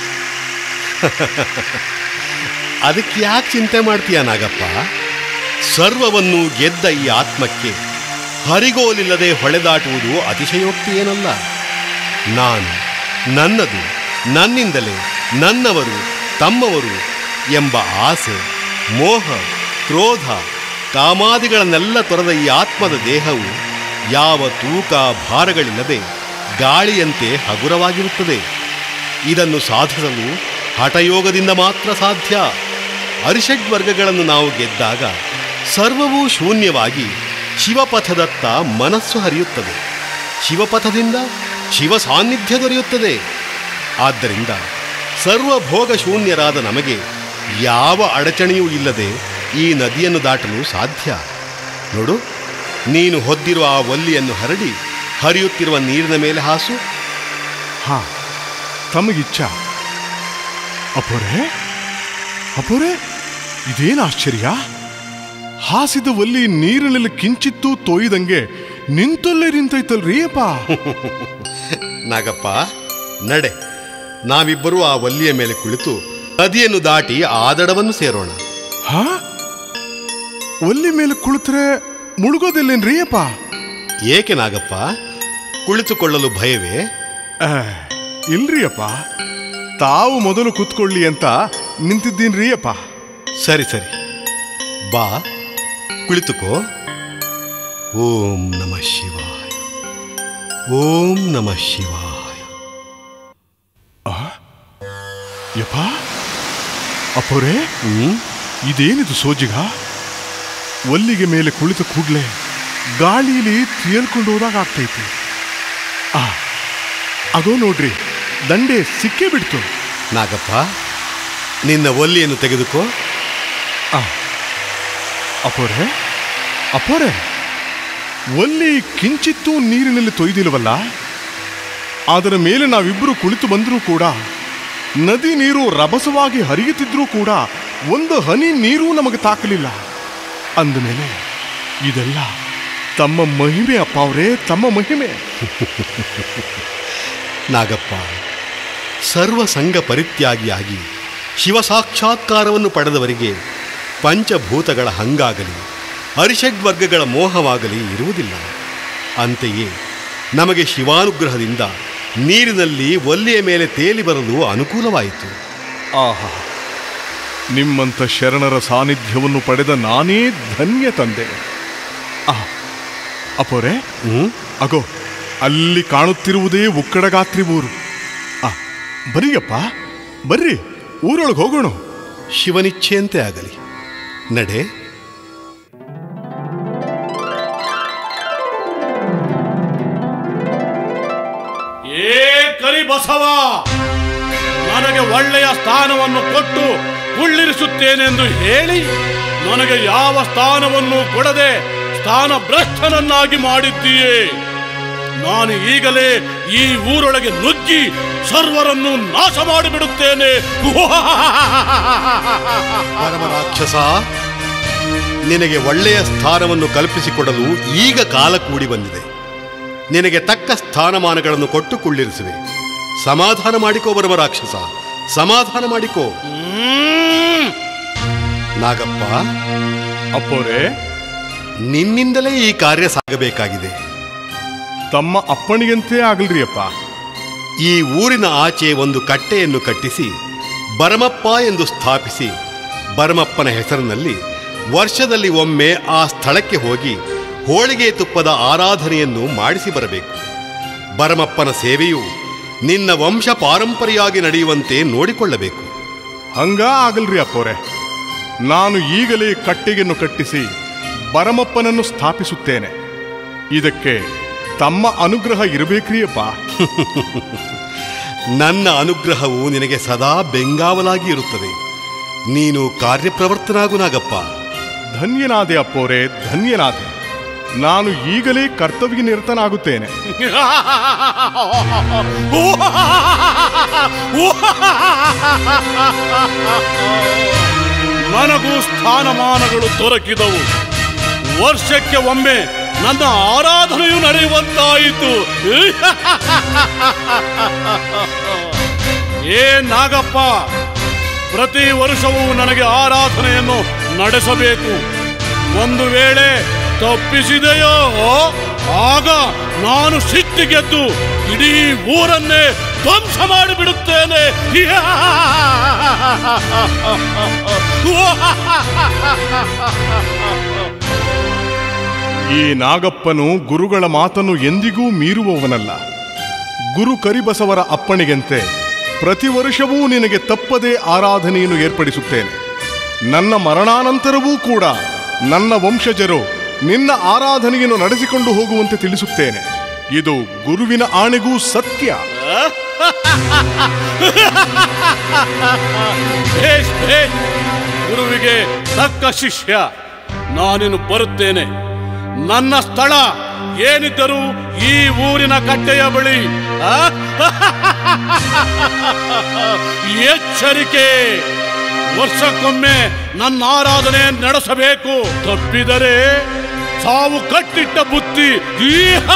ಅದಕ್ಕೆ ಯಾಕೆ ಚಿಂತೆ ಮಾಡ್ತೀಯ ನಾಗಪ್ಪ ಸರ್ವವನ್ನು ಗೆದ್ದ ಈ ಆತ್ಮಕ್ಕೆ ಹರಿಗೋಲಿಲ್ಲದೆ ಹೊಳೆದಾಟುವುದು ಅತಿಶಯೋಕ್ತಿ ಏನಲ್ಲ ನಾನು ನನ್ನದು ನನ್ನಿಂದಲೇ ನನ್ನವರು ತಮ್ಮವರು ಎಂಬ ಆಸೆ ಮೋಹ ಕ್ರೋಧ ಕಾಮಾದಿಗಳನ್ನೆಲ್ಲ ತೊರೆದ ಈ ಆತ್ಮದ ದೇಹವು ಯಾವ ತೂಕ ಭಾರಗಳಿಲ್ಲದೆ ಗಾಳಿಯಂತೆ ಹಗುರವಾಗಿರುತ್ತದೆ ಇದನ್ನು ಸಾಧಿಸಲು ಹಠಯೋಗದಿಂದ ಮಾತ್ರ ಸಾಧ್ಯ ಅರಿಷಡ್ವರ್ಗಗಳನ್ನು ನಾವು ಗೆದ್ದಾಗ ಸರ್ವವೂ ಶೂನ್ಯವಾಗಿ ಶಿವಪಥದತ್ತ ಮನಸ್ಸು ಹರಿಯುತ್ತದೆ ಶಿವಪಥದಿಂದ ಶಿವ ಸಾನ್ನಿಧ್ಯ ದೊರೆಯುತ್ತದೆ ಆದ್ದರಿಂದ ಸರ್ವಭೋಗ ಶೂನ್ಯರಾದ ನಮಗೆ ಯಾವ ಅಡಚಣೆಯೂ ಇಲ್ಲದೆ ಈ ನದಿಯನ್ನು ದಾಟಲು ಸಾಧ್ಯ ನೋಡು ನೀನು ಹೊದ್ದಿರುವ ಆ ಒಲ್ಲಿಯನ್ನು ಹರಡಿ ಹರಿಯುತ್ತಿರುವ ನೀರಿನ ಮೇಲೆ ಹಾಸು ಹಾ ತಮಗಿಚ್ಛ ಅಪ್ಪರೇ ಅಪ್ಪರೇ ಇದೇನು ಆಶ್ಚರ್ಯ ಹಾಸಿದ ಒಲ್ಲಿ ನೀರಿನಲ್ಲಿ ಕಿಂಚಿತ್ತೂ ತೋಯ್ದಂಗೆ ನಿಂತಲ್ಲೇ ನಿಂತೈತಲ್ರಿ ಅಪ್ಪ ನಾಗಪ್ಪ ನಡೆ ನಾವಿಬ್ಬರೂ ಆ ಒಲ್ಲಿಯ ಮೇಲೆ ಕುಳಿತು ನದಿಯನ್ನು ದಾಟಿ ಆ ದಡವನ್ನು ಸೇರೋಣ ಹಾ ಒಲ್ಲಿ ಮೇಲೆ ಕುಳಿತರೆ ಮುಳುಗೋದಿಲ್ಲೇನ್ರಿ ಅಪ್ಪ ಏಕೆ ನಾಗಪ್ಪ ಕುಳಿತುಕೊಳ್ಳಲು ಭಯವೇ ಆ, ಇಲ್ರಿ ಅಪ್ಪ ತಾವು ಮೊದಲು ಕೂತ್ಕೊಳ್ಳಿ ಅಂತ ನಿಂತಿದ್ದೀನ್ರಿ ಅಪ್ಪ ಸರಿ ಸರಿ ಬಾ ಕುಳಿತುಕೋ ಓಂ ನಮ ಶಿವಾಯ ಓಂ ನಮ ಶಿವಾಯ ಯಪ್ಪ ಅಪ್ಪೋರೆ ಇದೇನಿದು ಸೋಜಿಗ ಒಲ್ಲಿಗೆ ಮೇಲೆ ಕುಳಿತ ಕೂಡ್ಲೆ ಗಾಳಿಲಿ ತೇಲ್ಕೊಂಡು ಹೋದಾಗ ಆಗ್ತೈತಿ ಆ ಅದೋ ನೋಡ್ರಿ ದಂಡೆ ಸಿಕ್ಕೇ ಬಿಡ್ತು ನಾಗಪ್ಪ ನಿನ್ನ ಒಲ್ಲಿಯನ್ನು ತೆಗೆದುಕೋ ಅಪ್ಪೋರೆ ಅಪ್ಪೋರೆ ಒಲ್ಲಿ ಕಿಂಚಿತ್ತೂ ನೀರಿನಲ್ಲಿ ತೊಯ್ದಿಲ್ವಲ್ಲ ಅದರ ಮೇಲೆ ನಾವಿಬ್ಬರು ಕುಳಿತು ಬಂದರೂ ಕೂಡ ನದಿ ನೀರು ರಭಸವಾಗಿ ಹರಿಯುತ್ತಿದ್ರೂ ಕೂಡ ಒಂದು ಹನಿ ನೀರೂ ನಮಗೆ ತಾಕಲಿಲ್ಲ ಅಂದಮೇಲೆ ಇದೆಲ್ಲ ತಮ್ಮ ಮಹಿಮೆ ಅಪ್ಪ ಅವರೇ ತಮ್ಮ ಮಹಿಮೆ ನಾಗಪ್ಪ ಸರ್ವ ಸಂಘ ಪರಿತ್ಯಾಗಿಯಾಗಿ ಶಿವ ಸಾಕ್ಷಾತ್ಕಾರವನ್ನು ಪಡೆದವರಿಗೆ ಪಂಚಭೂತಗಳ ಹಂಗಾಗಲಿ ಅರಿಷಡ್ವರ್ಗಗಳ ಮೋಹವಾಗಲಿ ಇರುವುದಿಲ್ಲ ಅಂತೆಯೇ ನಮಗೆ ಶಿವಾನುಗ್ರಹದಿಂದ ನೀರಿನಲ್ಲಿ ಒಲ್ಲೆಯ ಮೇಲೆ ತೇಲಿ ಬರಲು ಅನುಕೂಲವಾಯಿತು ಆಹಾ ನಿಮ್ಮಂಥ ಶರಣರ ಸಾನ್ನಿಧ್ಯವನ್ನು ಪಡೆದ ನಾನೇ ಧನ್ಯ ತಂದೆ ಆ ಅಪೋರೆ ಅಗೋ ಅಲ್ಲಿ ಕಾಣುತ್ತಿರುವುದೇ ಉಕ್ಕಡಗಾತ್ರಿ ಊರು ಆ ಬರೀಯಪ್ಪ ಬರ್ರಿ ಊರೊಳಗೆ ಹೋಗೋಣ ಶಿವನಿಚ್ಛೆಯಂತೆ ಆಗಲಿ ನಡೆ ಏ ಕರಿಬಸವ ನನಗೆ ಒಳ್ಳೆಯ ಸ್ಥಾನವನ್ನು ಕೊಟ್ಟು ಕುಳ್ಳಿರಿಸುತ್ತೇನೆಂದು ಹೇಳಿ ನನಗೆ ಯಾವ ಸ್ಥಾನವನ್ನು ಕೊಡದೆ ಸ್ಥಾನ ಭ್ರಷ್ಟನನ್ನಾಗಿ ಮಾಡಿದ್ದೀಯೇ ನಾನು ಈಗಲೇ ಈ ಊರೊಳಗೆ ನುಗ್ಗಿ ಸರ್ವರನ್ನು ನಾಶ ಮಾಡಿಬಿಡುತ್ತೇನೆ ಪರಮರಾಕ್ಷಸ ನಿನಗೆ ಒಳ್ಳೆಯ ಸ್ಥಾನವನ್ನು ಕಲ್ಪಿಸಿಕೊಡಲು ಈಗ ಕಾಲ ಕೂಡಿ ಬಂದಿದೆ ನಿನಗೆ ತಕ್ಕ ಸ್ಥಾನಮಾನಗಳನ್ನು ಕೊಟ್ಟು ಕುಳ್ಳಿರಿಸುವೆ ಸಮಾಧಾನ ಮಾಡಿಕೋ ಬರುವ ರಾಕ್ಷಸ ಸಮಾಧಾನ ಮಾಡಿಕೋ ನಾಗಪ್ಪ ಅಪ್ಪೋರೆ ನಿನ್ನಿಂದಲೇ ಈ ಕಾರ್ಯ ಸಾಗಬೇಕಾಗಿದೆ ತಮ್ಮ ಅಪ್ಪಣಿಗಂತೆ ಆಗಲ್ರಿ ಅಪ್ಪ ಈ ಊರಿನ ಆಚೆ ಒಂದು ಕಟ್ಟೆಯನ್ನು ಕಟ್ಟಿಸಿ ಬರಮಪ್ಪ ಎಂದು ಸ್ಥಾಪಿಸಿ ಬರಮಪ್ಪನ ಹೆಸರಿನಲ್ಲಿ ವರ್ಷದಲ್ಲಿ ಒಮ್ಮೆ ಆ ಸ್ಥಳಕ್ಕೆ ಹೋಗಿ ಹೋಳಿಗೆ ತುಪ್ಪದ ಆರಾಧನೆಯನ್ನು ಮಾಡಿಸಿ ಬರಬೇಕು ಬರಮಪ್ಪನ ಸೇವೆಯು ನಿನ್ನ ವಂಶ ಪಾರಂಪರೆಯಾಗಿ ನಡೆಯುವಂತೆ ನೋಡಿಕೊಳ್ಳಬೇಕು ಹಂಗ ಆಗಲ್ರಿ ಅಪ್ಪೋರೆ ನಾನು ಈಗಲೇ ಕಟ್ಟಿಗೆಯನ್ನು ಕಟ್ಟಿಸಿ ಬರಮಪ್ಪನನ್ನು ಸ್ಥಾಪಿಸುತ್ತೇನೆ ಇದಕ್ಕೆ ತಮ್ಮ ಅನುಗ್ರಹ ಇರಬೇಕ್ರಿ ಅಪ್ಪ ನನ್ನ ಅನುಗ್ರಹವು ನಿನಗೆ ಸದಾ ಬೆಂಗಾವಲಾಗಿ ಇರುತ್ತದೆ ನೀನು ಕಾರ್ಯಪ್ರವರ್ತನಾಗು ನಾಗಪ್ಪ ಧನ್ಯನಾದೆ ಅಪ್ಪೋರೆ ಧನ್ಯನಾದೆ ನಾನು ಈಗಲೇ ಕರ್ತವ್ಯ ನಿರತನಾಗುತ್ತೇನೆ ನನಗೂ ಸ್ಥಾನಮಾನಗಳು ದೊರಕಿದವು ವರ್ಷಕ್ಕೆ ಒಮ್ಮೆ ನನ್ನ ಆರಾಧನೆಯು ನಡೆಯುವಂತಾಯಿತು ಏ ನಾಗಪ್ಪ ಪ್ರತಿ ವರ್ಷವೂ ನನಗೆ ಆರಾಧನೆಯನ್ನು ನಡೆಸಬೇಕು ಒಂದು ವೇಳೆ ತಪ್ಪಿಸಿದೆಯೋ ಆಗ ನಾನು ಸಿಟ್ಟಿಗೆದ್ದು ಇಡೀ ಊರನ್ನೇ ಧ್ವಂಸ ಮಾಡಿಬಿಡುತ್ತೇನೆ ಈ ನಾಗಪ್ಪನು ಗುರುಗಳ ಮಾತನ್ನು ಎಂದಿಗೂ ಮೀರುವವನಲ್ಲ ಗುರು ಕರಿಬಸವರ ಅಪ್ಪಣೆಗೆಂತೆ ಪ್ರತಿ ವರ್ಷವೂ ನಿನಗೆ ತಪ್ಪದೇ ಆರಾಧನೆಯನ್ನು ಏರ್ಪಡಿಸುತ್ತೇನೆ ನನ್ನ ಮರಣಾನಂತರವೂ ಕೂಡ ನನ್ನ ವಂಶಜರು ನಿನ್ನ ಆರಾಧನೆಯನ್ನು ನಡೆಸಿಕೊಂಡು ಹೋಗುವಂತೆ ತಿಳಿಸುತ್ತೇನೆ ಇದು ಗುರುವಿನ ಆಣೆಗೂ ಸತ್ಯ ಭೇಷ್ ಭೇಷ್ ಗುರುವಿಗೆ ತಕ್ಕ ಶಿಷ್ಯ ನಾನಿನ್ನು ಬರುತ್ತೇನೆ ನನ್ನ ಸ್ಥಳ ಏನಿದ್ದರೂ ಈ ಊರಿನ ಕಟ್ಟೆಯ ಬಳಿ ಆ? ಎಚ್ಚರಿಕೆ ವರ್ಷಕ್ಕೊಮ್ಮೆ ನನ್ನ ಆರಾಧನೆ ನಡೆಸಬೇಕು ತಪ್ಪಿದರೆ ಸಾವು ಕಟ್ಟಿಟ್ಟ ಬುತ್ತಿ ಈ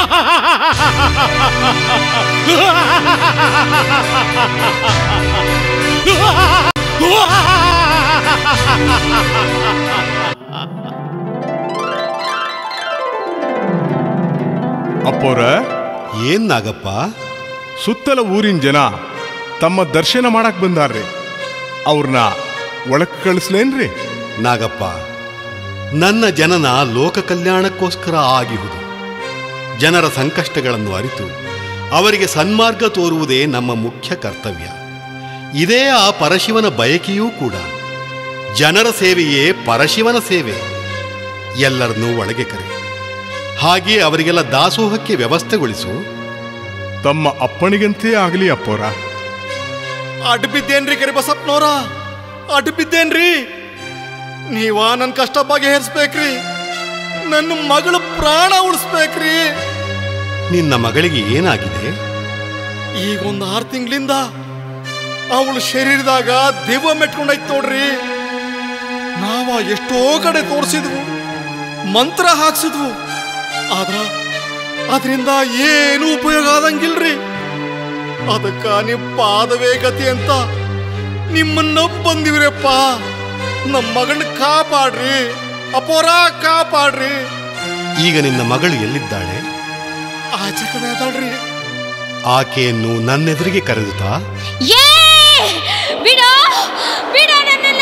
ಅಪ್ಪೋರ ಏನ್ ನಾಗಪ್ಪ ಸುತ್ತಲ ಊರಿನ ಜನ ತಮ್ಮ ದರ್ಶನ ಮಾಡಕ್ ಬಂದಾರ್ರಿ ಅವ್ರನ್ನ ಒಳಕ್ ಕಳಿಸ್ಲೇನ್ರಿ ನಾಗಪ್ಪ ನನ್ನ ಜನನ ಲೋಕ ಕಲ್ಯಾಣಕ್ಕೋಸ್ಕರ ಆಗಿಹುದು ಜನರ ಸಂಕಷ್ಟಗಳನ್ನು ಅರಿತು ಅವರಿಗೆ ಸನ್ಮಾರ್ಗ ತೋರುವುದೇ ನಮ್ಮ ಮುಖ್ಯ ಕರ್ತವ್ಯ ಇದೇ ಆ ಪರಶಿವನ ಬಯಕೆಯೂ ಕೂಡ ಜನರ ಸೇವೆಯೇ ಪರಶಿವನ ಸೇವೆ ಎಲ್ಲರನ್ನೂ ಒಳಗೆ ಕರೆ ಹಾಗೆ ಅವರಿಗೆಲ್ಲ ದಾಸೋಹಕ್ಕೆ ವ್ಯವಸ್ಥೆಗೊಳಿಸು ತಮ್ಮ ಅಪ್ಪಣಿಗಂತೆ ಆಗಲಿ ಅಪ್ಪೋರ ಅಡ್ಡ ಬಿದ್ದೇನ್ರಿ ಕರಿಬಸಪ್ಪನವ್ರ ಅಡ್ಡ ಬಿದ್ದೇನ್ರಿ ನೀವ ನನ್ನ ಕಷ್ಟ ಬಗೆಹರಿಸ್ಬೇಕ್ರಿ ನನ್ನ ಮಗಳ ಪ್ರಾಣ ಉಳಿಸ್ಬೇಕ್ರಿ ನಿನ್ನ ಮಗಳಿಗೆ ಏನಾಗಿದೆ ಈಗ ಒಂದು ಆರು ತಿಂಗಳಿಂದ ಅವಳ ಶರೀರದಾಗ ದೆವ್ವ ಮೆಟ್ಕೊಂಡೈತ್ ನೋಡ್ರಿ ನಾವ ಎಷ್ಟೋ ಕಡೆ ತೋರಿಸಿದ್ವು ಮಂತ್ರ ಹಾಕ್ಸಿದ್ವು ಆದ್ರ ಅದರಿಂದ ಏನು ಉಪಯೋಗ ಆದಂಗಿಲ್ರಿ ಅದಕ್ಕ ನೀವು ಪಾದವೇ ಗತಿ ಅಂತ ನಿಮ್ಮನ್ನ ಬಂದಿವ್ರಪ್ಪ ನಮ್ಮ ಮಗಳನ್ನ ಕಾಪಾಡ್ರಿ ಅಪೋರ ಕಾಪಾಡ್ರಿ ಈಗ ನಿನ್ನ ಮಗಳು ಎಲ್ಲಿದ್ದಾಳೆ ಆಚೆ ಕಡೆ ಅದಳ್ರಿ ಆಕೆಯನ್ನು ನನ್ನೆದುರಿಗೆ ಕರೆದುತ್ತಾ ಏ ಬಿಡೋ ಬಿಡೋ ನನ್ನನ್ನ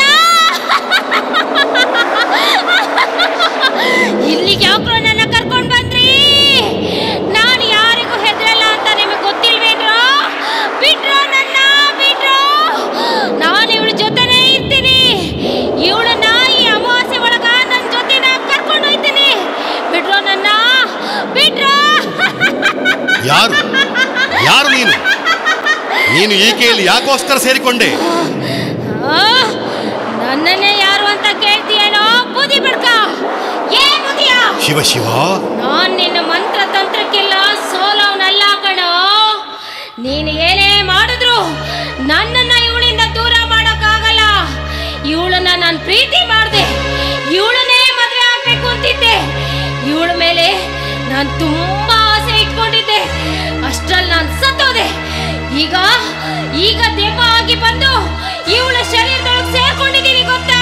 ಇಲ್ಲಿಗೆ ಯಾಕ್ರೋ ನನ್ನ ಕರ್ಕೊಂಡ್ ಬಂದ್ರಿ ನಾನು ಯಾರಿಗೂ ಹೆದರಲ್ಲ ಅಂತ ನಿಮಗೆ ಗೊತ್ತಿಲ್ವೇನ್ರೋ ಬಿಡ್ರೋ ನನ್ನ ಬಿಡ್ರೋ ನಾನು ಇವಳ ಜೊತೆನೇ ಇರ್ತೀನಿ ಇವಳನ್ನ ಈ ಅಮಾವಾಸ್ಯೆ ಒಳಗ ನನ್ನ ಜೊತೆನ ಕರ್ಕೊಂಡು ಹೋಯ್ತೀನಿ ಬಿಡ್ರೋ ನನ್ನ ಬಿಡ್ರೋ ಯಾರು ಯಾರು ನೀನು ನೀನು ಈಕೆಯಲ್ಲಿ ಯಾಕೋಸ್ಕರ ಸೇರಿಕೊಂಡೆ ಆ, ನನ್ನನ್ನೇ ಯಾರು ಅಂತ ಕೇಳ್ತೀಯೇನೋ ಬುದ್ಧಿ ಬಿಡ್ಕ ಏ ಬುದ್ಧಿಯ ಶಿವ ಶಿವ ನಾನ್ ನಿನ್ನ ಮಂತ್ರ ತಂತ್ರಕ್ಕೆಲ್ಲ ಸೋಲವನಲ್ಲ ಕಣೋ ನೀನು ಏನೇ ಮಾಡಿದ್ರು ನನ್ನನ್ನ ಇವಳಿಂದ ದೂರ ಮಾಡಕ್ಕಾಗಲ್ಲ ಇವಳನ್ನ ನಾನು ಪ್ರೀತಿ ಮಾಡಿದೆ ಇವಳನ್ನೇ ಮದುವೆ ಆಗ್ಬೇಕು ಅಂತಿದ್ದೆ ಇವಳ ಮೇಲೆ ನಾನು ತುಂಬಾ ಆಸೆ ಇಟ್ಕೊಂಡಿದ್ದೆ ಅಷ್ಟ್ರಲ್ಲಿ ನಾನು ಸತ್ತೋದೆ ಈಗ ಈಗ ದೆವ್ವ ಆಗಿ ಬಂದು ಇವಳ ಶರೀರದೊಳಗೆ ಸೇರ್ಕೊಂಡಿದ್ದೀನಿ ಗೊತ್ತಾ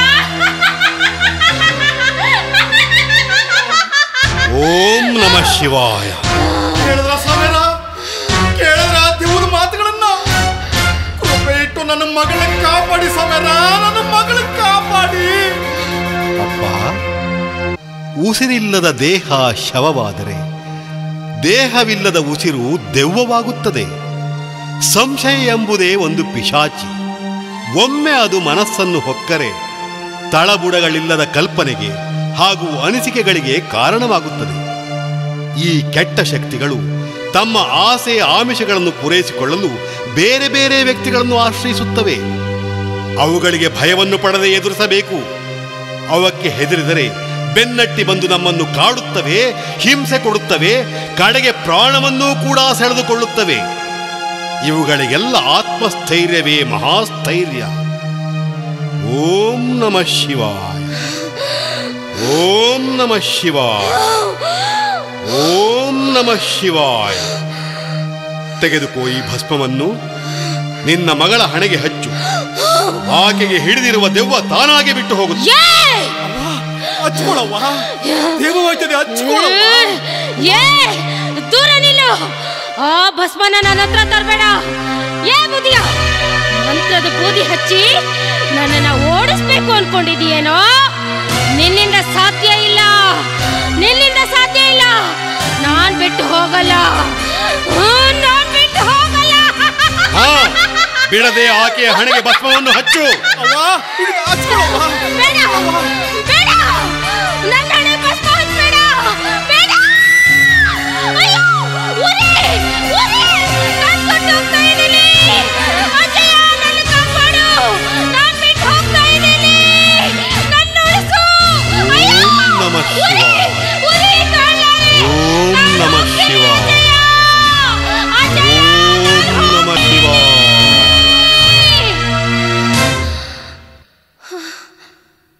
ಓಂ ನಮ ಶಿವಾಯ ಕೇಳಿದ್ರ ಸಮೀರ ಕೇಳಿದ್ರ ದೇವ್ರ ಮಾತುಗಳನ್ನ ಕೃಪೆ ಇಟ್ಟು ನನ್ನ ಮಗಳನ್ನ ಕಾಪಾಡಿ ಸಮೀರ ನನ್ನ ಮಗಳನ್ನ ಕಾಪಾಡಿ ಅಪ್ಪ ಉಸಿರಿಲ್ಲದ ದೇಹ ಶವವಾದರೆ ದೇಹವಿಲ್ಲದ ಉಸಿರು ದೆವ್ವವಾಗುತ್ತದೆ ಸಂಶಯ ಎಂಬುದೇ ಒಂದು ಪಿಶಾಚಿ ಒಮ್ಮೆ ಅದು ಮನಸ್ಸನ್ನು ಹೊಕ್ಕರೆ ತಳಬುಡಗಳಿಲ್ಲದ ಕಲ್ಪನೆಗೆ ಹಾಗೂ ಅನಿಸಿಕೆಗಳಿಗೆ ಕಾರಣವಾಗುತ್ತದೆ ಈ ಕೆಟ್ಟ ಶಕ್ತಿಗಳು ತಮ್ಮ ಆಸೆ ಆಮಿಷಗಳನ್ನು ಪೂರೈಸಿಕೊಳ್ಳಲು ಬೇರೆ ಬೇರೆ ವ್ಯಕ್ತಿಗಳನ್ನು ಆಶ್ರಯಿಸುತ್ತವೆ ಅವುಗಳಿಗೆ ಭಯವನ್ನು ಪಡದೆ ಎದುರಿಸಬೇಕು ಅವಕ್ಕೆ ಹೆದರಿದರೆ ಬೆನ್ನಟ್ಟಿ ಬಂದು ನಮ್ಮನ್ನು ಕಾಡುತ್ತವೆ ಹಿಂಸೆ ಕೊಡುತ್ತವೆ ಕಡೆಗೆ ಪ್ರಾಣವನ್ನೂ ಕೂಡ ಸೆಳೆದುಕೊಳ್ಳುತ್ತವೆ ಇವುಗಳಿಗೆಲ್ಲ ಆತ್ಮಸ್ಥೈರ್ಯವೇ ಮಹಾಸ್ಥೈರ್ಯ ಓಂ ನಮ ಶಿವಾಯ ಓಂ ನಮ ಶಿವಾಯ ಓಂ ನಮ ಶಿವಾಯ ತೆಗೆದುಕೋ ಈ ಭಸ್ಮವನ್ನು ನಿನ್ನ ಮಗಳ ಹಣೆಗೆ ಹಚ್ಚು ಆಕೆಗೆ ಹಿಡಿದಿರುವ ದೆವ್ವ ತಾನಾಗೆ ಬಿಟ್ಟು ಹೋಗುತ್ತೆ ಏ ಹಚ್ಕೊಳವ್ವ ದೇವ ಹೋಯ್ತದೆ ಹಚ್ಕೊಳವ್ವ ಏ ದೂರ ನಿಲ್ಲು ಆ ಭಸ್ಮನ ನನ್ನ ಹತ್ರ ತರಬೇಡ ಏ ಬುದಿಯ ಮಂತ್ರದ ಬೂದಿ ಹಚ್ಚಿ ನನ್ನನ್ನ ಓಡಿಸ್ಬೇಕು ಅನ್ಕೊಂಡಿದೀಯೇನೋ ನಿನ್ನಿಂದ ಸಾಧ್ಯ ಇಲ್ಲ ನಿನ್ನಿಂದ ಸಾಧ್ಯ ಇಲ್ಲ ನಾನ್ ಬಿಟ್ಟು ಹೋಗಲ್ಲ ಹ್ಮ್, ನಾನ್ ಬಿಟ್ಟು ಹೋಗಲ್ಲ ಹಾ ಬಿಡದೆ ಆಕೆಯ ಹಣೆಗೆ ಭಸ್ಮವನ್ನು ಹಚ್ಚು ಅವ್ವ ಇದು ಹಚ್ಕೊಳವ್ವ ಬೇಡ ಬೇಡ ನನ್ನ ಹಣೆ ಭಸ್ಮ ಹಚ್ಬೇಡ ಬೇಡ ಅಯ್ಯೋ ಉರಿ ಉರಿ ನಾನ್ ಕೊಟ್ಟು ಹೋಗ್ತಾ ಇದ್ದೀನಿ ಅಜಯ ನನ್ನ ಕಾಪಾಡು ನಾನ್ ಬಿಟ್ಟು ಹೋಗ್ತಾ ಇದ್ದೀನಿ ನನ್ನ ಉಳಿಸು ಅಯ್ಯೋ ಓಂ ನಮಃ ಶಿವಾಯ. ಉರಿ ತಾಯಿ ಓಂ ನಮಃ ಶಿವಾಯ ಅಜಯ ಓಂ ನಮಃ ಶಿವಾಯ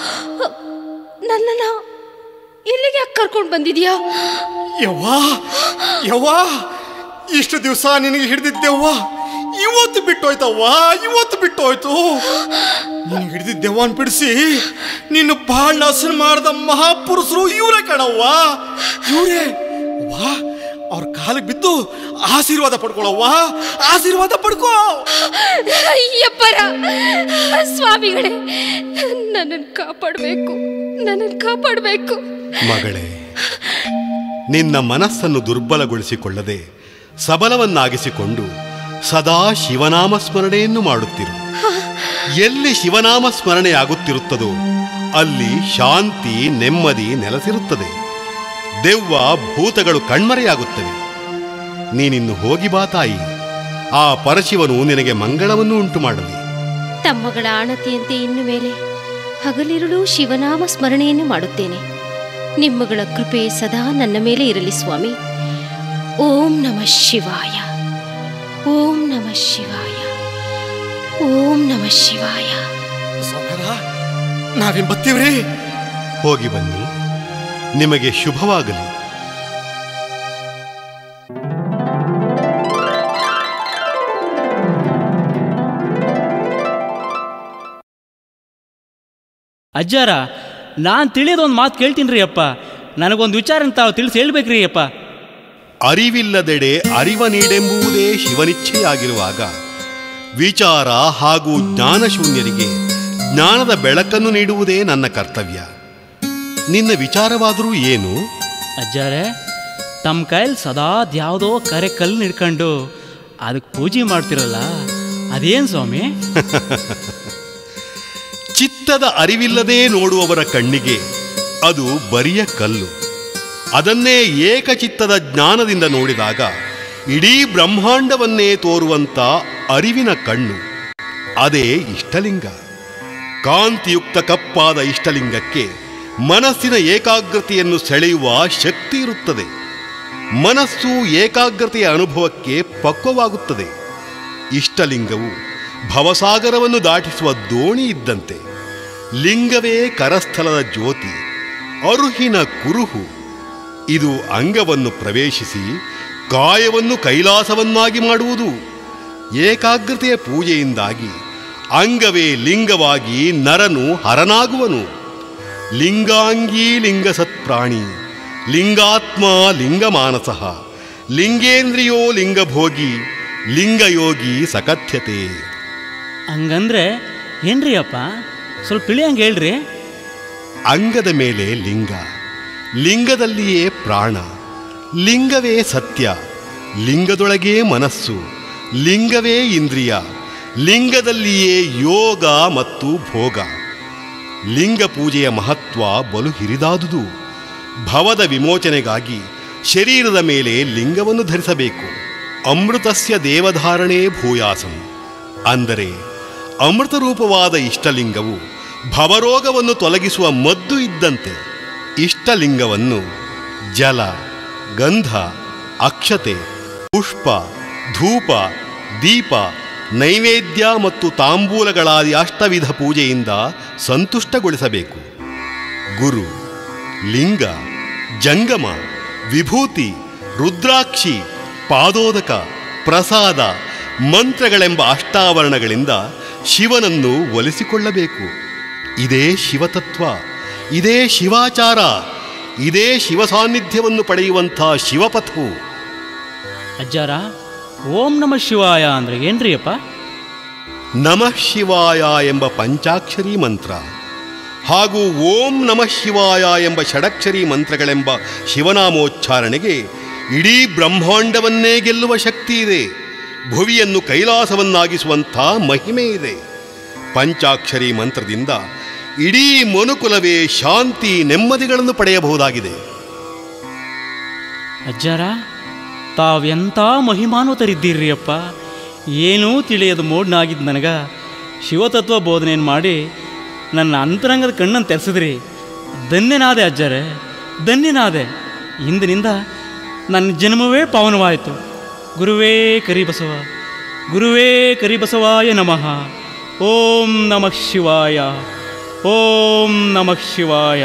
ನನ್ನನ್ನ ಇಲ್ಲಿಗೆ ಯಾಕೆ ಕರ್ಕೊಂಡು ಬಂದಿದ್ಯಾ ಯವ್ವಾ ಯವ್ವಾ ಇಷ್ಟು ದಿವಸ ನಿನಗೆ ಹಿಡಿದಿದ್ದೆವ್ವ ಇವತ್ತು ಬಿಟ್ಟೋಯ್ತವ್ವ ಇವತ್ತು ಬಿಟ್ಟೋಯ್ತು ನಿನಗೆ ಹಿಡಿದಿದ್ದೆವ್ವ ಬಿಡಿಸಿ ನಿನ್ನ ಭಾಳ ನಸನ್ ಮಾಡಿದ ಮಹಾಪುರುಷರು ಇವರೇ ಕಣವ್ವ ಇವರೇ ವಾ ಅವ್ರ ಕಾಲಿಗೆ ಬಿದ್ದು ಆಶೀರ್ವಾದ ಪಡ್ಕೊಳವ್ವ ಆಶೀರ್ವಾದ ಪಡ್ಕೋ ಅಯ್ಯಪ್ಪರ ಸ್ವಾಮಿಗಳೇ ನನ್ನನ್ನು ಕಾಪಾಡಬೇಕು ನನ್ನನ್ನು ಕಾಪಾಡಬೇಕು ಮಗಳೇ ನಿನ್ನ ಮನಸ್ಸನ್ನು ದುರ್ಬಲಗೊಳಿಸಿಕೊಳ್ಳದೆ ಸಬಲವನ್ನಾಗಿಸಿಕೊಂಡು ಸದಾ ಶಿವನಾಮ ಸ್ಮರಣೆಯನ್ನು ಮಾಡುತ್ತಿರು ಎಲ್ಲಿ ಶಿವನಾಮ ಸ್ಮರಣೆಯಾಗುತ್ತಿರುತ್ತದೋ ಅಲ್ಲಿ ಶಾಂತಿ ನೆಮ್ಮದಿ ನೆಲೆಸಿರುತ್ತದೆ ದೆವ್ವ ಭೂತಗಳು ಕಣ್ಮರೆಯಾಗುತ್ತವೆ ನೀನಿನ್ನು ಹೋಗಿ ಬಾ ತಾಯಿ ಆ ಪರಶಿವನು ನಿನಗೆ ಮಂಗಳವನ್ನು ಉಂಟು ಮಾಡಲಿ ತಮ್ಮಗಳ ಆಣತಿಯಂತೆ ಇನ್ನು ಮೇಲೆ ಹಗಲಿರುಳು ಶಿವನಾಮ ಸ್ಮರಣೆಯನ್ನು ಮಾಡುತ್ತೇನೆ ನಿಮ್ಮಗಳ ಕೃಪೆ ಸದಾ ನನ್ನ ಮೇಲೆ ಇರಲಿ ಸ್ವಾಮಿ ಓಂ ನಮಃ ಶಿವಾಯ ಓಂ ನಮಃ ಶಿವಾಯ ಓಂ ನಮಃ ಶಿವಾಯ ಸೌಕರ ನಾವೇನ್ ಬತ್ತೀವ್ರಿ ಹೋಗಿ ಬನ್ನಿ ನಿಮಗೆ ಶುಭವಾಗಲಿ ಅಜ್ಜಾರ ನಾನು ತಿಳಿಯೋದೊಂದು ಮಾತು ಕೇಳ್ತೀನಿ ರೀ ಅಪ್ಪ ನನಗೊಂದು ವಿಚಾರ ತಾವು ತಿಳಿಸಿ ಹೇಳ್ಬೇಕ್ರಿ ಅಪ್ಪ ಅರಿವಿಲ್ಲದೆಡೆ ಅರಿವ ನೀಡೆಂಬುವುದೇ ಶಿವನಿಚ್ಛೆಯಾಗಿರುವಾಗ ವಿಚಾರ ಹಾಗೂ ಜ್ಞಾನಶೂನ್ಯರಿಗೆ ಜ್ಞಾನದ ಬೆಳಕನ್ನು ನೀಡುವುದೇ ನನ್ನ ಕರ್ತವ್ಯ ನಿನ್ನ ವಿಚಾರವಾದರೂ ಏನು ಅಜ್ಜಾರೆ ತಮ್ಮ ಕೈಲಿ ಸದಾ ಯಾವುದೋ ಕರೆ ಕಲ್ಲು ಹಿಡ್ಕೊಂಡು ಅದಕ್ಕೆ ಪೂಜೆ ಮಾಡ್ತಿರಲ್ಲ ಅದೇನು ಸ್ವಾಮಿ ಚಿತ್ತದ ಅರಿವಿಲ್ಲದೆ ನೋಡುವವರ ಕಣ್ಣಿಗೆ ಅದು ಬರಿಯ ಕಲ್ಲು ಅದನ್ನೇ ಏಕಚಿತ್ತದ ಜ್ಞಾನದಿಂದ ನೋಡಿದಾಗ ಇಡೀ ಬ್ರಹ್ಮಾಂಡವನ್ನೇ ತೋರುವಂತ ಅರಿವಿನ ಕಣ್ಣು ಅದೇ ಇಷ್ಟಲಿಂಗ ಕಾಂತಿಯುಕ್ತ ಕಪ್ಪಾದ ಇಷ್ಟಲಿಂಗಕ್ಕೆ ಮನಸ್ಸಿನ ಏಕಾಗ್ರತೆಯನ್ನು ಸೆಳೆಯುವ ಶಕ್ತಿ ಇರುತ್ತದೆ ಮನಸ್ಸು ಏಕಾಗ್ರತೆಯ ಅನುಭವಕ್ಕೆ ಪಕ್ವವಾಗುತ್ತದೆ ಇಷ್ಟಲಿಂಗವು ಭವಸಾಗರವನ್ನು ದಾಟಿಸುವ ದೋಣಿ ಇದ್ದಂತೆ ಲಿಂಗವೇ ಕರಸ್ಥಲದ ಜ್ಯೋತಿ ಅರುಹಿನ ಕುರುಹು ಇದು ಅಂಗವನ್ನು ಪ್ರವೇಶಿಸಿ ಕಾಯವನ್ನು ಕೈಲಾಸವನ್ನಾಗಿ ಮಾಡುವುದು ಏಕಾಗ್ರತೆಯ ಪೂಜೆಯಿಂದಾಗಿ ಅಂಗವೇ ಲಿಂಗವಾಗಿ ನರನು ಹರನಾಗುವನು ಲಿಂಗಾಂಗೀ ಲಿಂಗ ಸತ್ಪ್ರಾಣಿ ಲಿಂಗಾತ್ಮ ಲಿಂಗಮಾನಸ ಲಿಂಗೇಂದ್ರಿಯೋ ಲಿಂಗಭೋಗಿ ಲಿಂಗಯೋಗಿ ಸಕಥ್ಯತೆ ಹಂಗಂದ್ರೆ ಏನ್ರಿ ಅಪ್ಪ ಸ್ವಲ್ಪ ತಿಳಿಯಂಗೆ ಹೇಳ್ರಿ ಅಂಗದ ಮೇಲೆ ಲಿಂಗ ಲಿಂಗದಲ್ಲಿಯೇ ಪ್ರಾಣ ಲಿಂಗವೇ ಸತ್ಯ ಲಿಂಗದೊಳಗೇ ಮನಸ್ಸು ಲಿಂಗವೇ ಇಂದ್ರಿಯ ಲಿಂಗದಲ್ಲಿಯೇ ಯೋಗ ಮತ್ತು ಭೋಗ ಲಿಂಗ ಪೂಜೆಯ ಮಹತ್ವ ಬಲು ಹಿರಿದಾದುದು ಭವದ ವಿಮೋಚನೆಗಾಗಿ ಶರೀರದ ಮೇಲೆ ಲಿಂಗವನ್ನು ಧರಿಸಬೇಕು ಅಮೃತಸ್ಯ ದೇವಧಾರಣೆ ಭೂಯಾಸಂ ಅಂದರೆ ಅಮೃತರೂಪವಾದ ಇಷ್ಟಲಿಂಗವು ಭವರೋಗವನ್ನು ತೊಲಗಿಸುವ ಮದ್ದು ಇದ್ದಂತೆ ಇಷ್ಟಲಿಂಗವನ್ನು ಜಲ ಗಂಧ ಅಕ್ಷತೆ ಪುಷ್ಪ ಧೂಪ ದೀಪ ನೈವೇದ್ಯ ಮತ್ತು ತಾಂಬೂಲಗಳಾದಿ ಅಷ್ಟವಿಧ ಪೂಜೆಯಿಂದ ಸಂತುಷ್ಟಗೊಳಿಸಬೇಕು ಗುರು ಲಿಂಗ ಜಂಗಮ ವಿಭೂತಿ ರುದ್ರಾಕ್ಷಿ ಪಾದೋದಕ ಪ್ರಸಾದ ಮಂತ್ರಗಳೆಂಬ ಅಷ್ಟಾವರಣಗಳಿಂದ ಶಿವನನ್ನು ಒಲಿಸಿಕೊಳ್ಳಬೇಕು ಇದೇ ಶಿವತತ್ವ ಇದೇ ಶಿವಾಚಾರ ಇದೇ ಶಿವ ಸಾನ್ನಿಧ್ಯವನ್ನು ಪಡೆಯುವಂಥ ಶಿವಪಥವು ಅಜ್ಜಾರ ಓಂ ನಮಃ ಶಿವಾಯ ಅಂದ್ರೆ ಏನ್ರಿ ಅಪ್ಪ ನಮಃ ಶಿವಾಯ ಎಂಬ ಪಂಚಾಕ್ಷರಿ ಮಂತ್ರ ಹಾಗೂ ಓಂ ನಮಃ ಶಿವಾಯ ಎಂಬ ಷಡಕ್ಷರಿ ಮಂತ್ರಗಳೆಂಬ ಶಿವನಾಮೋಚ್ಚಾರಣೆಗೆ ಇಡೀ ಬ್ರಹ್ಮಾಂಡವನ್ನೇ ಗೆಲ್ಲುವ ಶಕ್ತಿ ಇದೆ ಭುವಿಯನ್ನು ಕೈಲಾಸವನ್ನಾಗಿಸುವಂಥ ಮಹಿಮೆ ಇದೆ ಪಂಚಾಕ್ಷರಿ ಮಂತ್ರದಿಂದ ಇಡೀ ಮನುಕುಲವೇ ಶಾಂತಿ ನೆಮ್ಮದಿಗಳನ್ನು ಪಡೆಯಬಹುದಾಗಿದೆ ಅಜ್ಜಾರ ತಾವೆಂಥ ಮಹಿಮಾನ್ವಿತರಿದ್ದೀರ್ರಿ ಅಪ್ಪ ಏನೂ ತಿಳಿಯದು ಮೋಡ್ನಾಗಿದ್ದು ನನಗ ಶಿವತತ್ವ ಬೋಧನೆಯನ್ನು ಮಾಡಿ ನನ್ನ ಅಂತರಂಗದ ಕಣ್ಣನ್ನು ತೆರೆಸಿದ್ರಿ ಧನ್ಯನಾದೆ ಅಜ್ಜಾರೆ ಧನ್ಯನಾದೆ ಇಂದಿನಿಂದ ನನ್ನ ಜನ್ಮವೇ ಪಾವನವಾಯಿತು ಗುರುವೇ ಕರಿಬಸವ ಗುರುವೇ ಕರಿಬಸವಾಯ ನಮಃ ಓಂ ನಮಃ ಶಿವಾಯ ಓಂ ನಮಃ ಶಿವಾಯ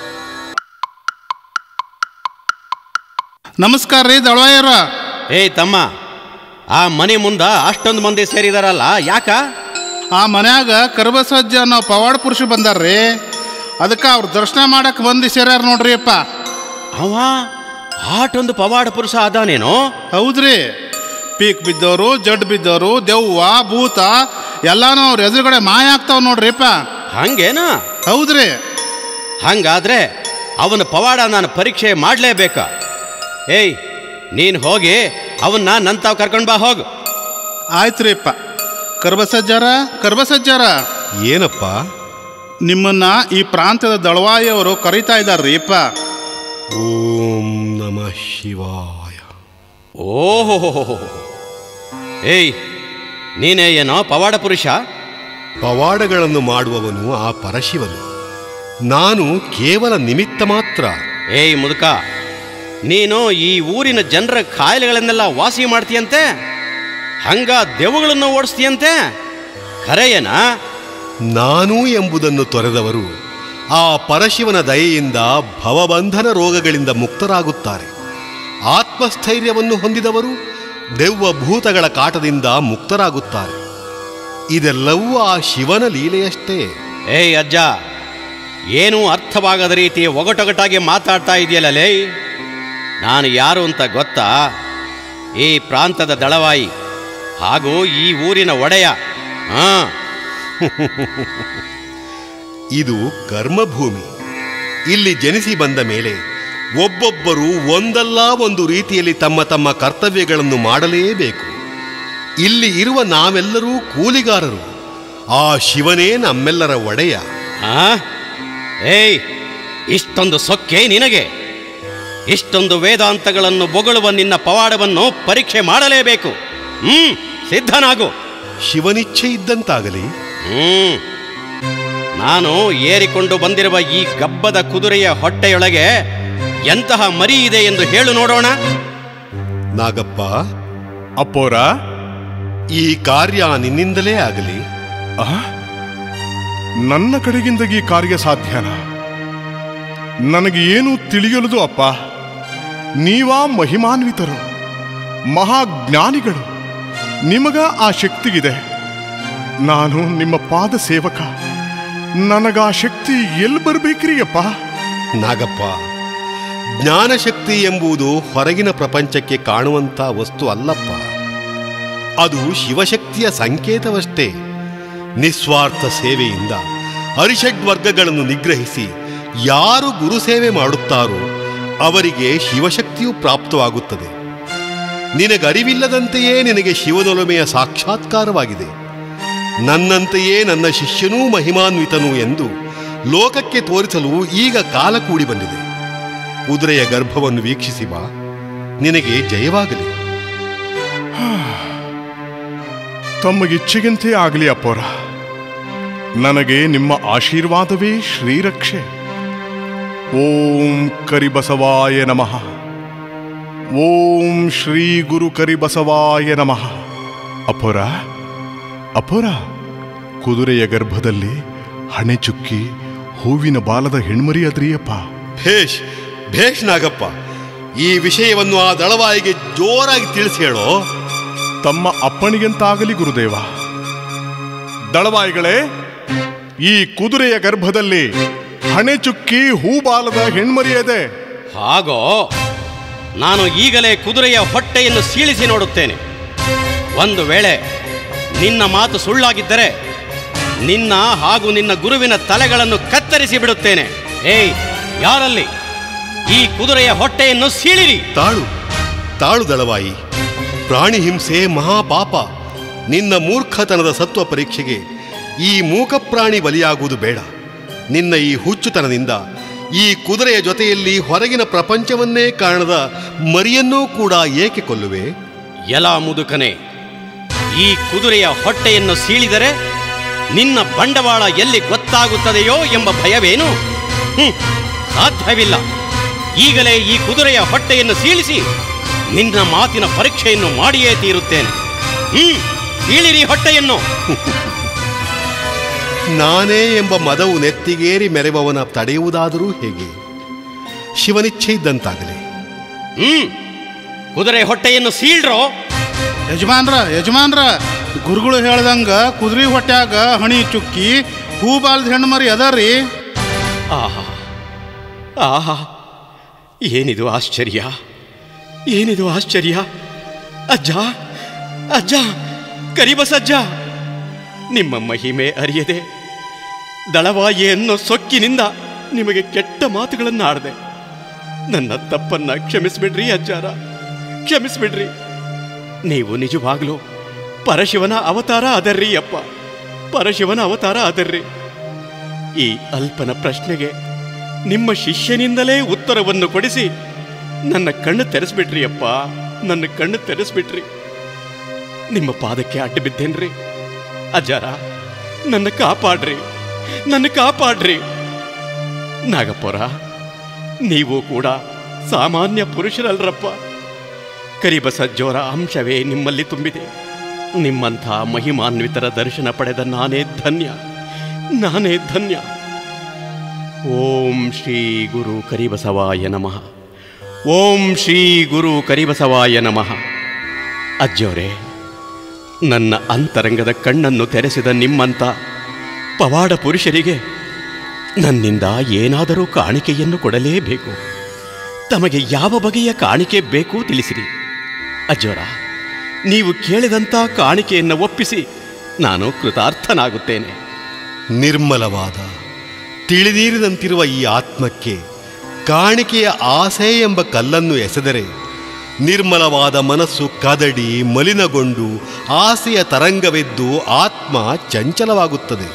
ನಮಸ್ಕಾರ ರೀ ದಳವಾಯರ ಏಯ್ ತಮ್ಮ ಆ ಮನೆ ಮುಂದ ಅಷ್ಟೊಂದು ಮಂದಿ ಸೇರಿದಾರಲ್ಲ ಯಾಕ ಆ ಮನ್ಯಾಗ ಕರ್ಬಸಜ್ಜ ಅನ್ನೋ ಪವಾಡ ಪುರುಷ ಬಂದಾರ್ರಿ ಅದಕ್ಕೆ ಅವ್ರ ದರ್ಶನ ಮಾಡಕ್ ಬಂದು ಸೇರ್ಯಾರ ನೋಡ್ರಿ ಅಪ್ಪ ಅವ ಆಟೊಂದು ಪವಾಡ ಪುರುಷ ಅದಾನೇನೋ ಹೌದ್ರಿ ಪೀಕ್ ಬಿದ್ದವರು ಜಡ್ ಬಿದ್ದವರು ದೆವ್ವ ಭೂತ ಎಲ್ಲಾನು ಅವ್ರ ಎದುರುಗಡೆ ಮಾಯ ಆಗ್ತಾವ ನೋಡ್ರಿ ಅಪ್ಪ ಹಂಗೇನ ಹೌದ್ರಿ ಹಂಗಾದ್ರೆ ಅವನ ಪವಾಡ ನಾನು ಪರೀಕ್ಷೆ ಮಾಡಲೇಬೇಕ ಏಯ್ ನೀನು ಹೋಗಿ ಅವನ್ನ ನಂತಾವ್ ಕರ್ಕೊಂಡು ಬಾ ಹೋಗು ಆಯ್ತ್ರಿ ಅಪ್ಪ ಕರ್ಬಸಜ್ಜಾರ ಕರ್ಬಸಜ್ಜಾರ ಏನಪ್ಪ ನಿಮ್ಮನ್ನ ಈ ಪ್ರಾಂತ್ಯದ ದಳವಾಯಿಯವರು ಕರೀತಾ ಇದ್ದಾರ್ರಿ ಅಪ್ಪ ಓಂ ನಮಃ ಶಿವಾಯ ಓಹೋ ಏಯ್ ನೀನೇ ಏನೋ ಪವಾಡ ಪುರುಷ ಪವಾಡಗಳನ್ನು ಮಾಡುವವನು ಆ ಪರಶಿವನು ನಾನು ಕೇವಲ ನಿಮಿತ್ತ ಮಾತ್ರ ಏಯ್ ಮುದುಕ ನೀನು ಈ ಊರಿನ ಜನರ ಕಾಯಿಲೆಗಳನ್ನೆಲ್ಲ ವಾಸಿ ಮಾಡ್ತೀಯಂತೆ ಹಂಗ ದೆವ್ವಗಳನ್ನು ಓಡಿಸ್ತೀಯಂತೆ ಖರೆಯೇನಾ ನಾನು ಎಂಬುದನ್ನು ತೊರೆದವರು ಆ ಪರಶಿವನ ದಯೆಯಿಂದ ಭವಬಂಧನ ರೋಗಗಳಿಂದ ಮುಕ್ತರಾಗುತ್ತಾರೆ ಆತ್ಮಸ್ಥೈರ್ಯವನ್ನು ಹೊಂದಿದವರು ದೆವ್ವ ಭೂತಗಳ ಕಾಟದಿಂದ ಮುಕ್ತರಾಗುತ್ತಾರೆ ಇದೆಲ್ಲವೂ ಆ ಶಿವನ ಲೀಲೆಯಷ್ಟೇ ಏಯ್ ಅಜ್ಜ ಏನೂ ಅರ್ಥವಾಗದ ರೀತಿ ಒಗಟೊಗಟಾಗಿ ಮಾತಾಡ್ತಾ ಇದೆಯಲ್ಲ ಲೇ ನಾನು ಯಾರು ಅಂತ ಗೊತ್ತಾ ಈ ಪ್ರಾಂತದ ದಳವಾಯಿ ಹಾಗೂ ಈ ಊರಿನ ಒಡೆಯ ಹಾ ಇದು ಕರ್ಮಭೂಮಿ ಇಲ್ಲಿ ಜನಿಸಿ ಬಂದ ಮೇಲೆ ಒಬ್ಬೊಬ್ಬರು ಒಂದಲ್ಲ ಒಂದು ರೀತಿಯಲ್ಲಿ ತಮ್ಮ ತಮ್ಮ ಕರ್ತವ್ಯಗಳನ್ನು ಮಾಡಲೇಬೇಕು ಇಲ್ಲಿ ಇರುವ ನಾವೆಲ್ಲರೂ ಕೂಲಿಗಾರರು ಆ ಶಿವನೇ ನಮ್ಮೆಲ್ಲರ ಒಡೆಯ ಆ? ಏಯ್ ಇಷ್ಟೊಂದು ಸೊಕ್ಕೆ ನಿನಗೆ ಇಷ್ಟೊಂದು ವೇದಾಂತಗಳನ್ನು ಬೊಗಳುವ ನಿನ್ನ ಪವಾಡವನ್ನು ಪರೀಕ್ಷೆ ಮಾಡಲೇಬೇಕು ಹ್ಮ್ ಸಿದ್ಧನಾಗು ಶಿವನಿಚ್ಛೆ ಇದ್ದಂತಾಗಲಿ ಹ್ಮ್ ನಾನು ಏರಿಕೊಂಡು ಬಂದಿರುವ ಈ ಗಬ್ಬದ ಕುದುರೆಯ ಹೊಟ್ಟೆಯೊಳಗೆ ಎಂತಹ ಮರಿ ಇದೆ ಎಂದು ಹೇಳು ನೋಡೋಣ ನಾಗಪ್ಪ ಅಪ್ಪೋರ ಈ ಕಾರ್ಯ ನಿನ್ನಿಂದಲೇ ಆಗಲಿ ಆ? ನನ್ನ ಕಡೆಗಿಂದ ಈ ಕಾರ್ಯ ಸಾಧ್ಯನ ನನಗೆ ಏನು ತಿಳಿಯಲದು ಅಪ್ಪ ನೀವಾ ಮಹಿಮಾನ್ವಿತರು ಮಹಾಜ್ಞಾನಿಗಳು ನಿಮಗ ಆ ಶಕ್ತಿಗಿದೆ ನಾನು ನಿಮ್ಮ ಪಾದ ಸೇವಕ ನನಗ ಆ ಶಕ್ತಿ ಎಲ್ಲಿ ಬರ್ಬೇಕ್ರಿ ಅಪ್ಪ ನಾಗಪ್ಪ ಜ್ಞಾನಶಕ್ತಿ ಎಂಬುದು ಹೊರಗಿನ ಪ್ರಪಂಚಕ್ಕೆ ಕಾಣುವಂಥ ವಸ್ತು ಅಲ್ಲಪ್ಪ ಅದು ಶಿವಶಕ್ತಿಯ ಸಂಕೇತವಷ್ಟೇ ನಿಸ್ವಾರ್ಥ ಸೇವೆಯಿಂದ ಅರಿಷಡ್ ವರ್ಗಗಳನ್ನು ನಿಗ್ರಹಿಸಿ ಯಾರು ಗುರು ಸೇವೆ ಮಾಡುತ್ತಾರೋ ಅವರಿಗೆ ಶಿವಶಕ್ತಿಯು ಪ್ರಾಪ್ತವಾಗುತ್ತದೆ ನಿನಗರಿವಿಲ್ಲದಂತೆಯೇ ನಿನಗೆ ಶಿವನೊಲಮೆಯ ಸಾಕ್ಷಾತ್ಕಾರವಾಗಿದೆ ನನ್ನಂತೆಯೇ ನನ್ನ ಶಿಷ್ಯನೂ ಮಹಿಮಾನ್ವಿತನು ಎಂದು ಲೋಕಕ್ಕೆ ತೋರಿಸಲು ಈಗ ಕಾಲ ಕೂಡಿ ಬಂದಿದೆ ಕುದುರೆಯ ಗರ್ಭವನ್ನು ವೀಕ್ಷಿಸಿ ಬಾ ನಿನಗೆ ಜಯವಾಗಲಿ ತಮ್ಮಗಿಚ್ಛೆಗಂತೆ ಆಗಲಿ ಅಪ್ಪೋರ ನನಗೆ ನಿಮ್ಮ ಆಶೀರ್ವಾದವೇ ಶ್ರೀರಕ್ಷೆ ಓಂ ಕರಿಬಸವಾಯ ನಮಃ ಓಂ ಶ್ರೀ ಗುರು ಕರಿಬಸವಾಯ ನಮಃ ಅಪೋರ ಅಪೋರ ಕುದುರೆಯ ಗರ್ಭದಲ್ಲಿ ಹಣೆ ಚುಕ್ಕಿ ಹೂವಿನ ಬಾಲದ ಹೆಣ್ಮರಿ ಅದ್ರಿಯಪ್ಪ ಭೇಷ್ ಭೇಷ್ ನಾಗಪ್ಪ ಈ ವಿಷಯವನ್ನು ಆ ದಳವಾಯಿಗೆ ಜೋರಾಗಿ ತಿಳಿಸಿ ಹೇಳೋ ತಮ್ಮ ಅಪ್ಪಣಿಗಂತಾಗಲಿ ಗುರುದೇವ ದಳವಾಯಿಗಳೇ ಈ ಕುದುರೆಯ ಗರ್ಭದಲ್ಲಿ ಹಣೆ ಚುಕ್ಕಿ ಹೂಬಾಲದ ಹೆಣ್ಮರಿಯದೆ ಹಾಗೋ ನಾನು ಈಗಲೇ ಕುದುರೆಯ ಹೊಟ್ಟೆಯನ್ನು ಸೀಳಿಸಿ ನೋಡುತ್ತೇನೆ ಒಂದು ವೇಳೆ ನಿನ್ನ ಮಾತು ಸುಳ್ಳಾಗಿದ್ದರೆ ನಿನ್ನ ಹಾಗೂ ನಿನ್ನ ಗುರುವಿನ ತಲೆಗಳನ್ನು ಕತ್ತರಿಸಿ ಬಿಡುತ್ತೇನೆ ಏಯ್ ಯಾರಲ್ಲಿ ಈ ಕುದುರೆಯ ಹೊಟ್ಟೆಯನ್ನು ಸೀಳಿರಿ ತಾಳು ತಾಳು ದಳವಾಯಿ ಪ್ರಾಣಿ ಹಿಂಸೆ ಮಹಾಪಾಪ ನಿನ್ನ ಮೂರ್ಖತನದ ಸತ್ವ ಪರೀಕ್ಷೆಗೆ ಈ ಮೂಕ ಪ್ರಾಣಿ ಬಲಿಯಾಗುವುದು ಬೇಡ ನಿನ್ನ ಈ ಹುಚ್ಚುತನದಿಂದ ಈ ಕುದುರೆಯ ಜೊತೆಯಲ್ಲಿ ಹೊರಗಿನ ಪ್ರಪಂಚವನ್ನೇ ಕಾಣದ ಮರಿಯನ್ನೂ ಕೂಡ ಏಕೆ ಕೊಲ್ಲುವೆ ಎಲ ಮುದುಕನೆ ಈ ಕುದುರೆಯ ಹೊಟ್ಟೆಯನ್ನು ಸೀಳಿದರೆ ನಿನ್ನ ಬಂಡವಾಳ ಎಲ್ಲಿ ಗೊತ್ತಾಗುತ್ತದೆಯೋ ಎಂಬ ಭಯವೇನು ಹ್ಮ್, ಸಾಧ್ಯವಿಲ್ಲ ಈಗಲೇ ಈ ಕುದುರೆಯ ಹೊಟ್ಟೆಯನ್ನು ಸೀಳಿಸಿ ನಿನ್ನ ಮಾತಿನ ಪರೀಕ್ಷೆಯನ್ನು ಮಾಡಿಯೇ ತೀರುತ್ತೇನೆ ಹ್ಮ್ ಸೀಳಿರಿ ಹೊಟ್ಟೆಯನ್ನು ನಾನೇ ಎಂಬ ಮದವು ನೆತ್ತಿಗೇರಿ ಮೆರೆವವನ ತಡೆಯುವುದಾದರೂ ಹೇಗೆ ಶಿವನಿಚ್ಛೆ ಇದ್ದಂತಾಗಲಿ ಹ್ಮ್ ಕುದುರೆ ಹೊಟ್ಟೆಯನ್ನು ಸೀಳ್ರೋ ಯಜಮಾನ್ರ ಯಜಮಾನ್ರ ಗುರುಗಳು ಹೇಳ್ದಂಗ ಕುದುರೆ ಹೊಟ್ಯಾಗ ಹಣಿ ಚುಕ್ಕಿ ಹೂ ಬಾಲ್ದ ಹೆಣ್ಣು ಮರಿ ಅದರಿ ಆಹಾ ಆಹಾ ಏನಿದು ಆಶ್ಚರ್ಯ ಏನಿದು ಆಶ್ಚರ್ಯ ಅಜ್ಜ ಅಜ್ಜ ಕರಿಬಸಜ್ಜ ನಿಮ್ಮ ಮಹಿಮೆ ಅರಿಯದೆ ದಳವಾಯಿ ಅನ್ನೋ ಸೊಕ್ಕಿನಿಂದ ನಿಮಗೆ ಕೆಟ್ಟ ಮಾತುಗಳನ್ನು ಆಡದೆ ನನ್ನ ತಪ್ಪನ್ನ ಕ್ಷಮಿಸ್ಬಿಡ್ರಿ ಅಜ್ಜಾರ ಕ್ಷಮಿಸ್ಬಿಡ್ರಿ ನೀವು ನಿಜವಾಗ್ಲೂ ಪರಶಿವನ ಅವತಾರ ಅದರ್ರಿ ಅಪ್ಪ ಪರಶಿವನ ಅವತಾರ ಅದರ್ರಿ ಈ ಅಲ್ಪನ ಪ್ರಶ್ನೆಗೆ ನಿಮ್ಮ ಶಿಷ್ಯನಿಂದಲೇ ಉತ್ತರವನ್ನು ಕೊಡಿಸಿ ನನ್ನ ಕಣ್ಣು ತೆರೆಸ್ಬಿಟ್ರಿ ಅಪ್ಪ ನನ್ನ ಕಣ್ಣು ತೆರೆಸ್ಬಿಟ್ರಿ ನಿಮ್ಮ ಪಾದಕ್ಕೆ ಅಡ್ಡ ಬಿದ್ದೇನ್ರಿ ಅಜ್ಜಾರ ನನ್ನ ಕಾಪಾಡ್ರಿ ನನ್ನ ಕಾಪಾಡ್ರಿ ನಾಗಪ್ಪರ ನೀವು ಕೂಡ ಸಾಮಾನ್ಯ ಪುರುಷರಲ್ರಪ್ಪ ಕರಿಬಸಜ್ಜೋರ ಅಂಶವೇ ನಿಮ್ಮಲ್ಲಿ ತುಂಬಿದೆ ನಿಮ್ಮಂಥ ಮಹಿಮಾನ್ವಿತರ ದರ್ಶನ ಪಡೆದ ನಾನೇ ಧನ್ಯ ನಾನೇ ಧನ್ಯ ಓಂ ಶ್ರೀ ಗುರು ಕರಿಬಸವಾಯ ನಮಃ ಓಂ ಶ್ರೀ ಗುರು ಕರಿಬಸವಾಯ ನಮಃ ಅಜ್ಜೋರೆ ನನ್ನ ಅಂತರಂಗದ ಕಣ್ಣನ್ನು ತೆರೆಸಿದ ನಿಮ್ಮಂಥ ಪವಾಡ ಪುರುಷರಿಗೆ ನನ್ನಿಂದ ಏನಾದರೂ ಕಾಣಿಕೆಯನ್ನು ಕೊಡಲೇಬೇಕು ತಮಗೆ ಯಾವ ಬಗೆಯ ಕಾಣಿಕೆ ಬೇಕು ತಿಳಿಸಿರಿ ಅಜ್ಜೋರ ನೀವು ಕೇಳಿದಂಥ ಕಾಣಿಕೆಯನ್ನು ಒಪ್ಪಿಸಿ ನಾನು ಕೃತಾರ್ಥನಾಗುತ್ತೇನೆ ನಿರ್ಮಲವಾದ ತಿಳಿನೀರಿನಂತಿರುವ ಈ ಆತ್ಮಕ್ಕೆ ಕಾಣಿಕೆಯ ಆಸೆ ಎಂಬ ಕಲ್ಲನ್ನು ಎಸೆದರೆ ನಿರ್ಮಲವಾದ ಮನಸ್ಸು ಕದಡಿ ಮಲಿನಗೊಂಡು ಆಸೆಯ ತರಂಗವೆದ್ದು ಆತ್ಮ ಚಂಚಲವಾಗುತ್ತದೆ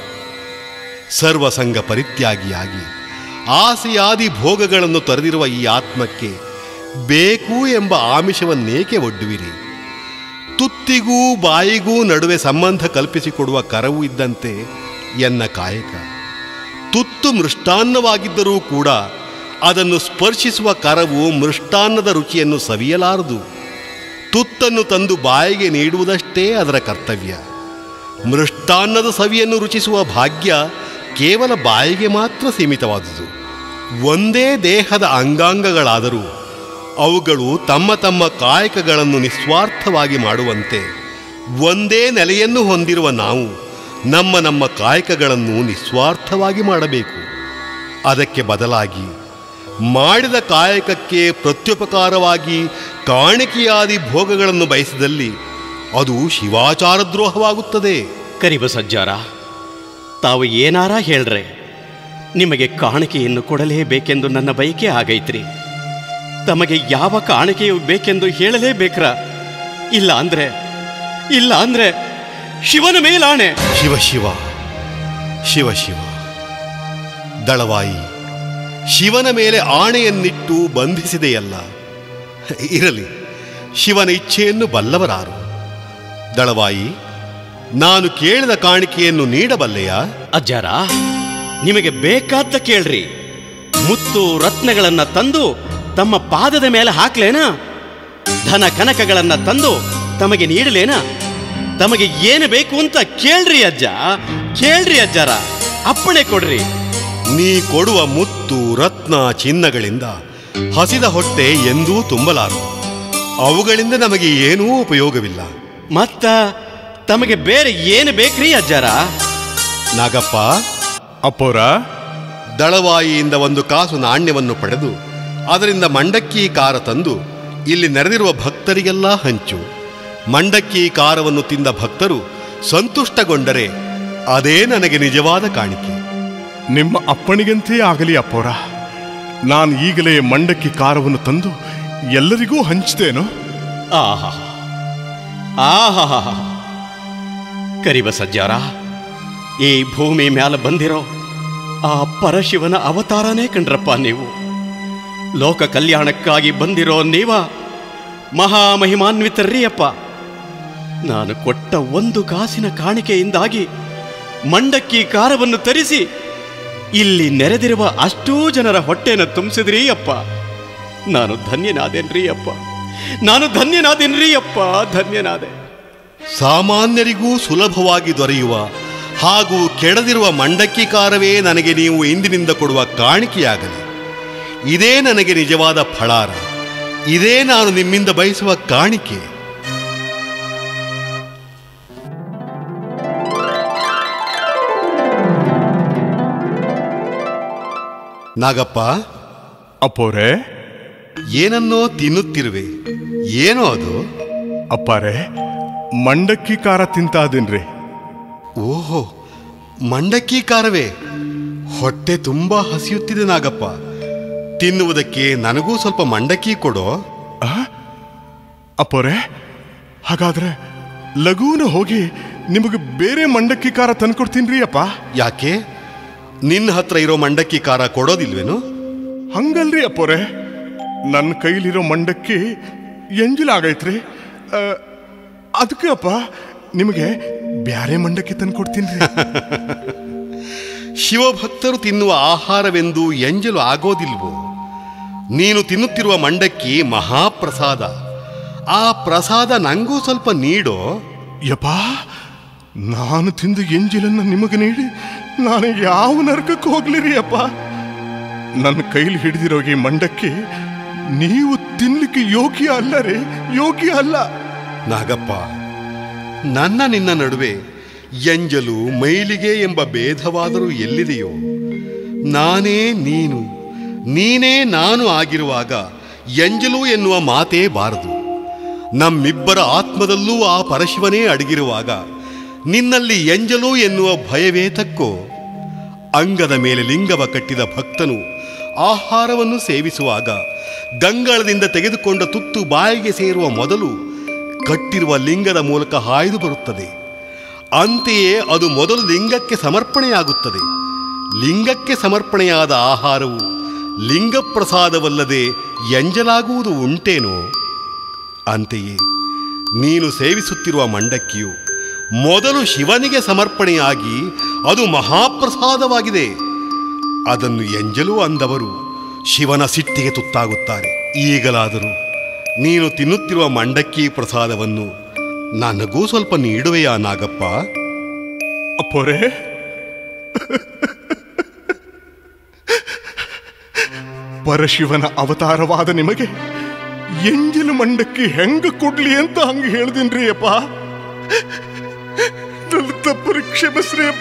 ಸರ್ವಸಂಗ ಪರಿತ್ಯಾಗಿಯಾಗಿ ಆಸೆಯಾದಿ ಭೋಗಗಳನ್ನು ತೊರೆದಿರುವ ಈ ಆತ್ಮಕ್ಕೆ ಬೇಕು ಎಂಬ ಆಮಿಷವನ್ನೇಕೆ ಒಡ್ಡುವಿರಿ ತುತ್ತಿಗೂ ಬಾಯಿಗೂ ನಡುವೆ ಸಂಬಂಧ ಕಲ್ಪಿಸಿಕೊಡುವ ಕರವು ಇದ್ದಂತೆ ಎನ್ನ ಕಾಯಕ ತುತ್ತು ಮೃಷ್ಟಾನ್ನವಾಗಿದ್ದರೂ ಕೂಡ ಅದನ್ನು ಸ್ಪರ್ಶಿಸುವ ಕರವು ಮೃಷ್ಟಾನ್ನದ ರುಚಿಯನ್ನು ಸವಿಯಲಾರದು ತುತ್ತನ್ನು ತಂದು ಬಾಯಿಗೆ ನೀಡುವುದಷ್ಟೇ ಅದರ ಕರ್ತವ್ಯ ಮೃಷ್ಟಾನ್ನದ ಸವಿಯನ್ನು ರುಚಿಸುವ ಭಾಗ್ಯ ಕೇವಲ ಬಾಯಿಗೆ ಮಾತ್ರ ಸೀಮಿತವಾದುದು ಒಂದೇ ದೇಹದ ಅಂಗಾಂಗಗಳಾದರೂ ಅವುಗಳು ತಮ್ಮ ತಮ್ಮ ಕಾಯಕಗಳನ್ನು ನಿಸ್ವಾರ್ಥವಾಗಿ ಮಾಡುವಂತೆ ಒಂದೇ ನೆಲೆಯನ್ನು ಹೊಂದಿರುವ ನಾವು ನಮ್ಮ ನಮ್ಮ ಕಾಯಕಗಳನ್ನು ನಿಸ್ವಾರ್ಥವಾಗಿ ಮಾಡಬೇಕು ಅದಕ್ಕೆ ಬದಲಾಗಿ ಮಾಡಿದ ಕಾಯಕಕ್ಕೆ ಪ್ರತ್ಯುಪಕಾರವಾಗಿ ಕಾಣಿಕೆಯಾದಿ ಭೋಗಗಳನ್ನು ಬಯಸಿದಲ್ಲಿ ಅದು ಶಿವಾಚಾರದ್ರೋಹವಾಗುತ್ತದೆ ಕರಿಬಸಜ್ಜಾರ ತಾವು ಏನಾರ ಹೇಳ್ರೆ ನಿಮಗೆ ಕಾಣಿಕೆಯನ್ನು ಕೊಡಲೇಬೇಕೆಂದು ನನ್ನ ಬಯಕೆ ಆಗೈತ್ರಿ ತಮಗೆ ಯಾವ ಕಾಣಿಕೆಯು ಬೇಕೆಂದು ಹೇಳಲೇಬೇಕ್ರ ಇಲ್ಲ ಅಂದ್ರೆ ಇಲ್ಲ ಅಂದ್ರೆ ಶಿವನ ಮೇಲಾಣೆ ಶಿವ ಶಿವ ಶಿವ ಶಿವ ದಳವಾಯಿ ಶಿವನ ಮೇಲೆ ಆಣೆಯನ್ನಿಟ್ಟು ಬಂಧಿಸಿದೆಯಲ್ಲ ಇರಲಿ ಶಿವನ ಇಚ್ಛೆಯನ್ನು ಬಲ್ಲವರಾರು ದಳವಾಯಿ ನಾನು ಕೇಳಿದ ಕಾಣಿಕೆಯನ್ನು ನೀಡಬಲ್ಲೆಯಾ ಅಜ್ಜಾರ ನಿಮಗೆ ಬೇಕಾದ ಕೇಳ್ರಿ ಮುತ್ತು ರತ್ನಗಳನ್ನ ತಂದು ತಮ್ಮ ಪಾದದ ಮೇಲೆ ಹಾಕ್ಲೇನಾ ಧನ ಕನಕಗಳನ್ನ ತಂದು ತಮಗೆ ನೀಡಲೇನಾ ತಮಗೆ ಏನು ಬೇಕು ಅಂತ ಕೇಳ್ರಿ ಅಜ್ಜ ಕೇಳ್ರಿ ಅಜ್ಜಾರ ಅಪ್ಪಣೆ ಕೊಡ್ರಿ ನೀ ಕೊಡುವ ಮುತ್ತು ರತ್ನ ಚಿನ್ನಗಳಿಂದ ಹಸಿದ ಹೊಟ್ಟೆ ಎಂದೂ ತುಂಬಲಾರದು ಅವುಗಳಿಂದ ನಮಗೆ ಏನೂ ಉಪಯೋಗವಿಲ್ಲ ಮತ್ತ ತಮಗೆ ಬೇರೆ ಏನು ಬೇಕ್ರಿ ಅಜ್ಜಾರ ನಾಗಪ್ಪ ಅಪ್ಪೋರ ದಳವಾಯಿಯಿಂದ ಒಂದು ಕಾಸು ನಾಣ್ಯವನ್ನು ಪಡೆದು ಅದರಿಂದ ಮಂಡಕ್ಕಿ ಕಾರ ತಂದು ಇಲ್ಲಿ ನೆರೆದಿರುವ ಭಕ್ತರಿಗೆಲ್ಲ ಹಂಚು ಮಂಡಕ್ಕಿ ಕಾರವನ್ನು ತಿಂದ ಭಕ್ತರು ಸಂತುಷ್ಟಗೊಂಡರೆ ಅದೇ ನನಗೆ ನಿಜವಾದ ಕಾಣಿಕೆ ನಿಮ್ಮ ಅಪ್ಪಣಿಗಂತೆ ಆಗಲಿ ಅಪ್ಪೋರ ನಾನು ಈಗಲೇ ಮಂಡಕ್ಕಿ ಕಾರವನ್ನು ತಂದು ಎಲ್ಲರಿಗೂ ಹಂಚ್ತೇನೋ ಆಹಾ ಆಹಾ ಕರಿಬ ಸಜ್ಜಾರ ಈ ಭೂಮಿ ಮ್ಯಾಲ ಬಂದಿರೋ ಆ ಪರಶಿವನ ಅವತಾರನೇ ಕಂಡ್ರಪ್ಪ ನೀವು ಲೋಕ ಕಲ್ಯಾಣಕ್ಕಾಗಿ ಬಂದಿರೋ ನೀವ ಮಹಾಮಹಿಮಾನ್ವಿತರ್ರಿ ಅಪ್ಪ ನಾನು ಕೊಟ್ಟ ಒಂದು ಕಾಸಿನ ಕಾಣಿಕೆಯಿಂದಾಗಿ ಮಂಡಕ್ಕಿ ಕಾರವನ್ನು ತರಿಸಿ ಇಲ್ಲಿ ನೆರೆದಿರುವ ಅಷ್ಟೂ ಜನರ ಹೊಟ್ಟೆನ ತುಂಬಿಸಿದ್ರಿ ಅಪ್ಪ ನಾನು ಧನ್ಯನಾದೇನ್ರಿ ಅಪ್ಪ ನಾನು ಧನ್ಯನಾದೇನ್ರಿ ಅಪ್ಪ ಧನ್ಯನಾದೆ ಸಾಮಾನ್ಯರಿಗೂ ಸುಲಭವಾಗಿ ದೊರೆಯುವ ಹಾಗೂ ಕೆಡದಿರುವ ಮಂಡಕ್ಕಿ ಕಾರವೇ ನನಗೆ ನೀವು ಇಂದಿನಿಂದ ಕೊಡುವ ಕಾಣಿಕೆಯಾಗಲಿ ಇದೇ ನನಗೆ ನಿಜವಾದ ಫಳಾರ ಇದೇ ನಾನು ನಿಮ್ಮಿಂದ ಬಯಸುವ ಕಾಣಿಕೆ ನಾಗಪ್ಪ ಅಪ್ಪೋರೆ ಏನನ್ನೋ ತಿನ್ನುತ್ತಿರುವೆ ಏನೋ ಅದು ಅಪ್ಪಾರೆ ಮಂಡಕ್ಕಿ ಖಾರ ತಿಂತಾದಿನ್ರಿ ಓಹೋ ಮಂಡಕ್ಕಿ ಖಾರವೇ ಹೊಟ್ಟೆ ತುಂಬಾ ಹಸಿಯುತ್ತಿದೆ ನಾಗಪ್ಪ ತಿನ್ನುವುದಕ್ಕೆ ನನಗೂ ಸ್ವಲ್ಪ ಮಂಡಕ್ಕಿ ಕೊಡೋ ಅಪ್ಪೋರೆ ಹಾಗಾದ್ರೆ ಲಘೂನ ಹೋಗಿ ನಿಮಗೆ ಬೇರೆ ಮಂಡಕ್ಕಿ ಖಾರ ತಂದ್ಕೊಡ್ತೀನ್ರಿ ಅಪ್ಪ ಯಾಕೆ ನಿನ್ನ ಹತ್ರ ಇರೋ ಮಂಡಕ್ಕಿ ಖಾರ ಕೊಡೋದಿಲ್ವೇನು ಹಂಗಲ್ರಿ ಅಪ್ಪೋರೆ ನನ್ನ ಕೈಲಿರೋ ಮಂಡಕ್ಕಿ ಎಂಜಿಲಾಗೈತ್ರಿ ಆ, ಅದಕ್ಕೆ ಅಪ್ಪ ನಿಮಗೆ ಬ್ಯಾರೆ ಮಂಡಕ್ಕಿ ತಂದ್ಕೊಡ್ತೀನಿ ಶಿವಭಕ್ತರು ತಿನ್ನುವ ಆಹಾರವೆಂದು ಎಂಜಲು ಆಗೋದಿಲ್ವೋ ನೀನು ತಿನ್ನುತ್ತಿರುವ ಮಂಡಕ್ಕಿ ಮಹಾಪ್ರಸಾದ ಆ ಪ್ರಸಾದ ನಂಗೂ ಸ್ವಲ್ಪ ನೀಡೋ ಯಪ್ಪ ನಾನು ತಿಂದು ಎಂಜಿಲನ್ನು ನಿಮಗೆ ನೀಡಿ ನಾನು ಯಾವ ನರಕಕ್ಕೆ ಹೋಗ್ಲಿರಿ ಅಪ್ಪ ನನ್ನ ಕೈಲಿ ಹಿಡಿದಿರೋ ಈ ಮಂಡಕ್ಕಿ ನೀವು ತಿನ್ಲಿಕ್ಕೆ ಯೋಗ್ಯ ಅಲ್ಲ ರೀ ಯೋಗ್ಯ ಅಲ್ಲ ನಾಗಪ್ಪ ನನ್ನ ನಿನ್ನ ನಡುವೆ ಎಂಜಲು ಮೈಲಿಗೆ ಎಂಬ ಭೇದವಾದರೂ ಎಲ್ಲಿದೆಯೋ ನಾನೇ ನೀನು ನೀನೇ ನಾನು ಆಗಿರುವಾಗ ಎಂಜಲು ಎನ್ನುವ ಮಾತೇ ಬಾರದು ನಮ್ಮಿಬ್ಬರ ಆತ್ಮದಲ್ಲೂ ಆ ಪರಶಿವನೇ ಅಡಗಿರುವಾಗ ನಿನ್ನಲ್ಲಿ ಎಂಜಲು ಎನ್ನುವ ಭಯವೇ ತಕ್ಕೋ ಅಂಗದ ಮೇಲೆ ಲಿಂಗವ ಕಟ್ಟಿದ ಭಕ್ತನು ಆಹಾರವನ್ನು ಸೇವಿಸುವಾಗ ಗಂಗಾಳದಿಂದ ತೆಗೆದುಕೊಂಡ ತುತ್ತು ಬಾಯಿಗೆ ಸೇರುವ ಮೊದಲು ಕಟ್ಟಿರುವ ಲಿಂಗದ ಮೂಲಕ ಹಾಯ್ದು ಬರುತ್ತದೆ ಅಂತೆಯೇ ಅದು ಮೊದಲು ಲಿಂಗಕ್ಕೆ ಸಮರ್ಪಣೆಯಾಗುತ್ತದೆ ಲಿಂಗಕ್ಕೆ ಸಮರ್ಪಣೆಯಾದ ಆಹಾರವು ಲಿಂಗಪ್ರಸಾದವಲ್ಲದೆ ಎಂಜಲಾಗುವುದು ಉಂಟೇನೋ ಅಂತೆಯೇ ನೀನು ಸೇವಿಸುತ್ತಿರುವ ಮಂಡಕ್ಕಿಯು ಮೊದಲು ಶಿವನಿಗೆ ಸಮರ್ಪಣೆಯಾಗಿ ಅದು ಮಹಾಪ್ರಸಾದವಾಗಿದೆ ಅದನ್ನು ಎಂಜಲು ಅಂದವರು ಶಿವನ ಸಿಟ್ಟಿಗೆ ತುತ್ತಾಗುತ್ತಾರೆ ಈಗಲಾದರೂ ನೀನು ತಿನ್ನುತ್ತಿರುವ ಮಂಡಕ್ಕಿ ಪ್ರಸಾದವನ್ನು ನನಗೂ ಸ್ವಲ್ಪ ನೀಡುವೆಯಾ ನಾಗಪ್ಪ ಅಪ್ಪೋರೆ ಪರಶಿವನ ಅವತಾರವಾದ ನಿಮಗೆ ಎಂಜಿಲು ಮಂಡಕ್ಕಿ ಹೆಂಗ ಕೊಡ್ಲಿ ಅಂತ ಹಂಗ ಹೇಳ್ದಿನ್ರಿ ಅಪ್ಪ ನನ್ನ ತಪ್ಪು ಕ್ಷಮಿಸ್ರಿ ಅಪ್ಪ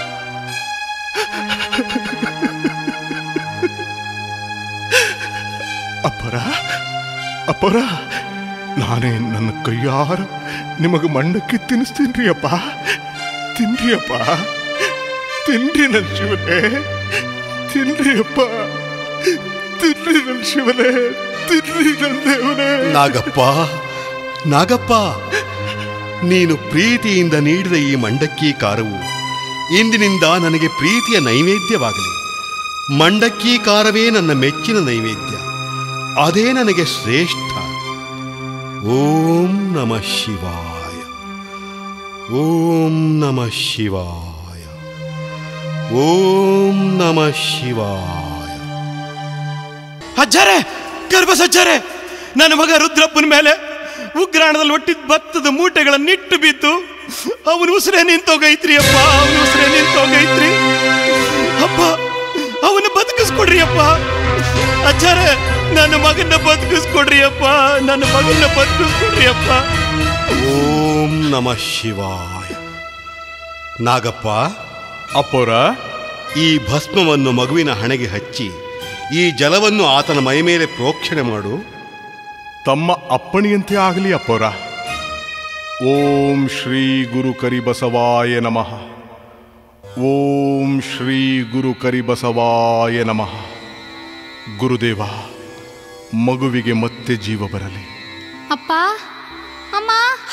ಅಪ್ಪರ ಅಪ್ಪರ ನಾನೇ ನನ್ನ ಕೈಯಾರ ನಿಮಗೆ ಮಂಡಕ್ಕಿ ತಿನ್ನಿಸ್ತೀನ್ರಿ ಅಪ್ಪ ತಿನ್ರಿ ಅಪ್ಪ ತಿನ್ರಿ ನನ್ನ ಶಿವನೇ ತಿನ್ರಿ ಅಪ್ಪ ತಿನ್ರಿ ನನ್ನ ಶಿವನೇ ತಿನ್ರಿ ನನ್ನ ದೇವನೇ ನಾಗಪ್ಪ ನಾಗಪ್ಪ ನೀನು ಪ್ರೀತಿಯಿಂದ ನೀಡಿದ ಈ ಮಂಡಕ್ಕಿ ಕಾರವು ಇಂದಿನಿಂದ ನನಗೆ ಪ್ರೀತಿಯ ನೈವೇದ್ಯವಾಗಲಿ ಮಂಡಕ್ಕಿ ಕಾರವೇ ನನ್ನ ಮೆಚ್ಚಿನ ನೈವೇದ್ಯ ಅದೇ ನನಗೆ ಶ್ರೇಷ್ಠ ಓಂ ನಮಃ ಶಿವಾಯ ಓಂ ನಮಃ ಶಿವಾಯ ಓಂ ನಮಃ ಶಿವಾಯ ಅಜ್ಜಾರೆ ಗರ್ಭಸಜ್ಜಾರೆ ನನ್ನ ಮಗ ರುದ್ರಪ್ಪನ ಮೇಲೆ ಉಗ್ರಾಣದಲ್ಲಿ ಒಟ್ಟಿದ ಭತ್ತದ ಮೂಟೆಗಳನ್ನಿಟ್ಟು ಬಿದ್ದು ಅವನ ಉಸಿರೇ ನಿಂತೋಗೈತ್ರಿ ಅಪ್ಪ ಅವನ ಉಸಿರೇ ನಿಂತೋಗೈತ್ರಿ ಅಪ್ಪ ಅವನ್ನ ಬದುಕಿಸ್ಕೊಡ್ರಿ ಅಪ್ಪ ಅಜ್ಜಾರೆ ನನ್ನ ಮಗನ ಬದುಕಿಸ್ಕೊಡ್ರಿ ಅಪ್ಪ ನನ್ನ ಮಗನ ಬದುಕಿಸ್ಕೊಡ್ರಿ ಅಪ್ಪ ಓಂ ನಮಃ ಶಿವಾಯ ನಾಗಪ್ಪ ಅಪ್ಪೋರ ಈ ಭಸ್ಮವನ್ನು ಮಗುವಿನ ಹಣೆಗೆ ಹಚ್ಚಿ ಈ ಜಲವನ್ನು ಆತನ ಮೈ ಮೇಲೆ ಪ್ರೋಕ್ಷಣೆ ಮಾಡು ತಮ್ಮ ಅಪ್ಪಣಿಯಂತೆ ಆಗಲಿ ಅಪ್ಪೋರ ಓಂ ಶ್ರೀ ಗುರು ಕರಿಬಸವಾಯ ನಮಃ ಓಂ ಶ್ರೀ ಗುರು ಕರಿಬಸವಾಯ ನಮಃ ಗುರುದೇವ ಮಗುವಿಗೆ ಮತ್ತೆ ಜೀವ ಬರಲಿ ಅಪ್ಪ ಅಮ್ಮ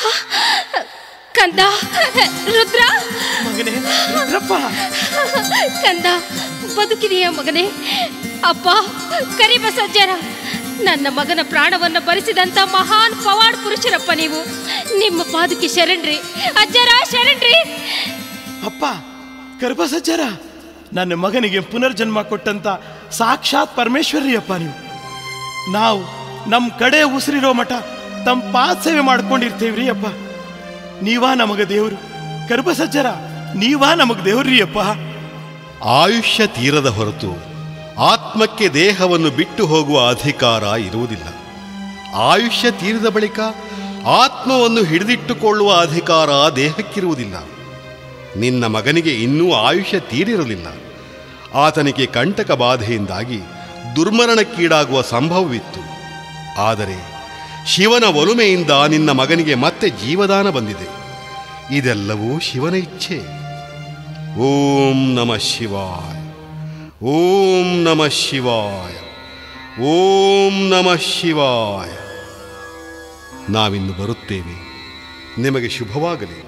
ಕಂದ ರುದ್ರ ಮಗನೇ ರುದ್ರಪ್ಪ ಕಂದ ಬದುಕಿದೆಯ ಮಗನೇ ಅಪ್ಪ ಕರಿಬಸಜ್ಜರ ನನ್ನ ಮಗನ ಪ್ರಾಣವನ್ನು ಬರಿಸಿದಂತ ಮಹಾನ್ ಪವಾಡ್ ಪುರುಷರಪ್ಪ ನೀವು ನಿಮ್ಮ ಪಾದಕ್ಕೆ ಶರಣ್ರಿ ಅಜ್ಜರ ಶರಣ್ರಿ ಅಪ್ಪ ಗರ್ಭಸಜ್ಜರ ನನ್ನ ಮಗನಿಗೆ ಪುನರ್ಜನ್ಮ ಕೊಟ್ಟಂತ ಸಾಕ್ಷಾತ್ ಪರಮೇಶ್ವರಿ ಅಪ್ಪ ನೀವು ನಾವು ನಮ್ಮ ಕಡೆ ಉಸಿರಿರೋ ಮಠ ತಮ್ಮ ಪಾದ ಸೇವೆ ಮಾಡ್ಕೊಂಡಿರ್ತೇವ್ರಿ ಅಪ್ಪ ನೀವಾ ನಮಗ ದೇವರು ಗರ್ಭಸಜ್ಜರ ನೀವಾ ನಮಗ್ ದೇವ್ರಿ ಅಪ್ಪ ಆಯುಷ್ಯ ತೀರದ ಹೊರತು ಆತ್ಮಕ್ಕೆ ದೇಹವನ್ನು ಬಿಟ್ಟು ಹೋಗುವ ಅಧಿಕಾರ ಇರುವುದಿಲ್ಲ ಆಯುಷ್ಯ ತೀರಿದ ಬಳಿಕ ಆತ್ಮವನ್ನು ಹಿಡಿದಿಟ್ಟುಕೊಳ್ಳುವ ಅಧಿಕಾರ ದೇಹಕ್ಕಿರುವುದಿಲ್ಲ ನಿನ್ನ ಮಗನಿಗೆ ಇನ್ನೂ ಆಯುಷ್ಯ ತೀರಿರಲಿಲ್ಲ ಆತನಿಗೆ ಕಂಟಕ ಬಾಧೆಯಿಂದಾಗಿ ದುರ್ಮರಣಕ್ಕೀಡಾಗುವ ಸಂಭವವಿತ್ತು ಆದರೆ ಶಿವನ ಒಲುಮೆಯಿಂದ ನಿನ್ನ ಮಗನಿಗೆ ಮತ್ತೆ ಜೀವದಾನ ಬಂದಿದೆ ಇದೆಲ್ಲವೂ ಶಿವನ ಇಚ್ಛೆ ಓಂ ನಮಃ ಶಿವಾಯ ಓಂ ನಮಃ ಶಿವಾಯ ಓಂ ನಮಃ ಶಿವಾಯ ನಾವಿನ್ನು ಬರುತ್ತೇವೆ ನಿಮಗೆ ಶುಭವಾಗಲಿ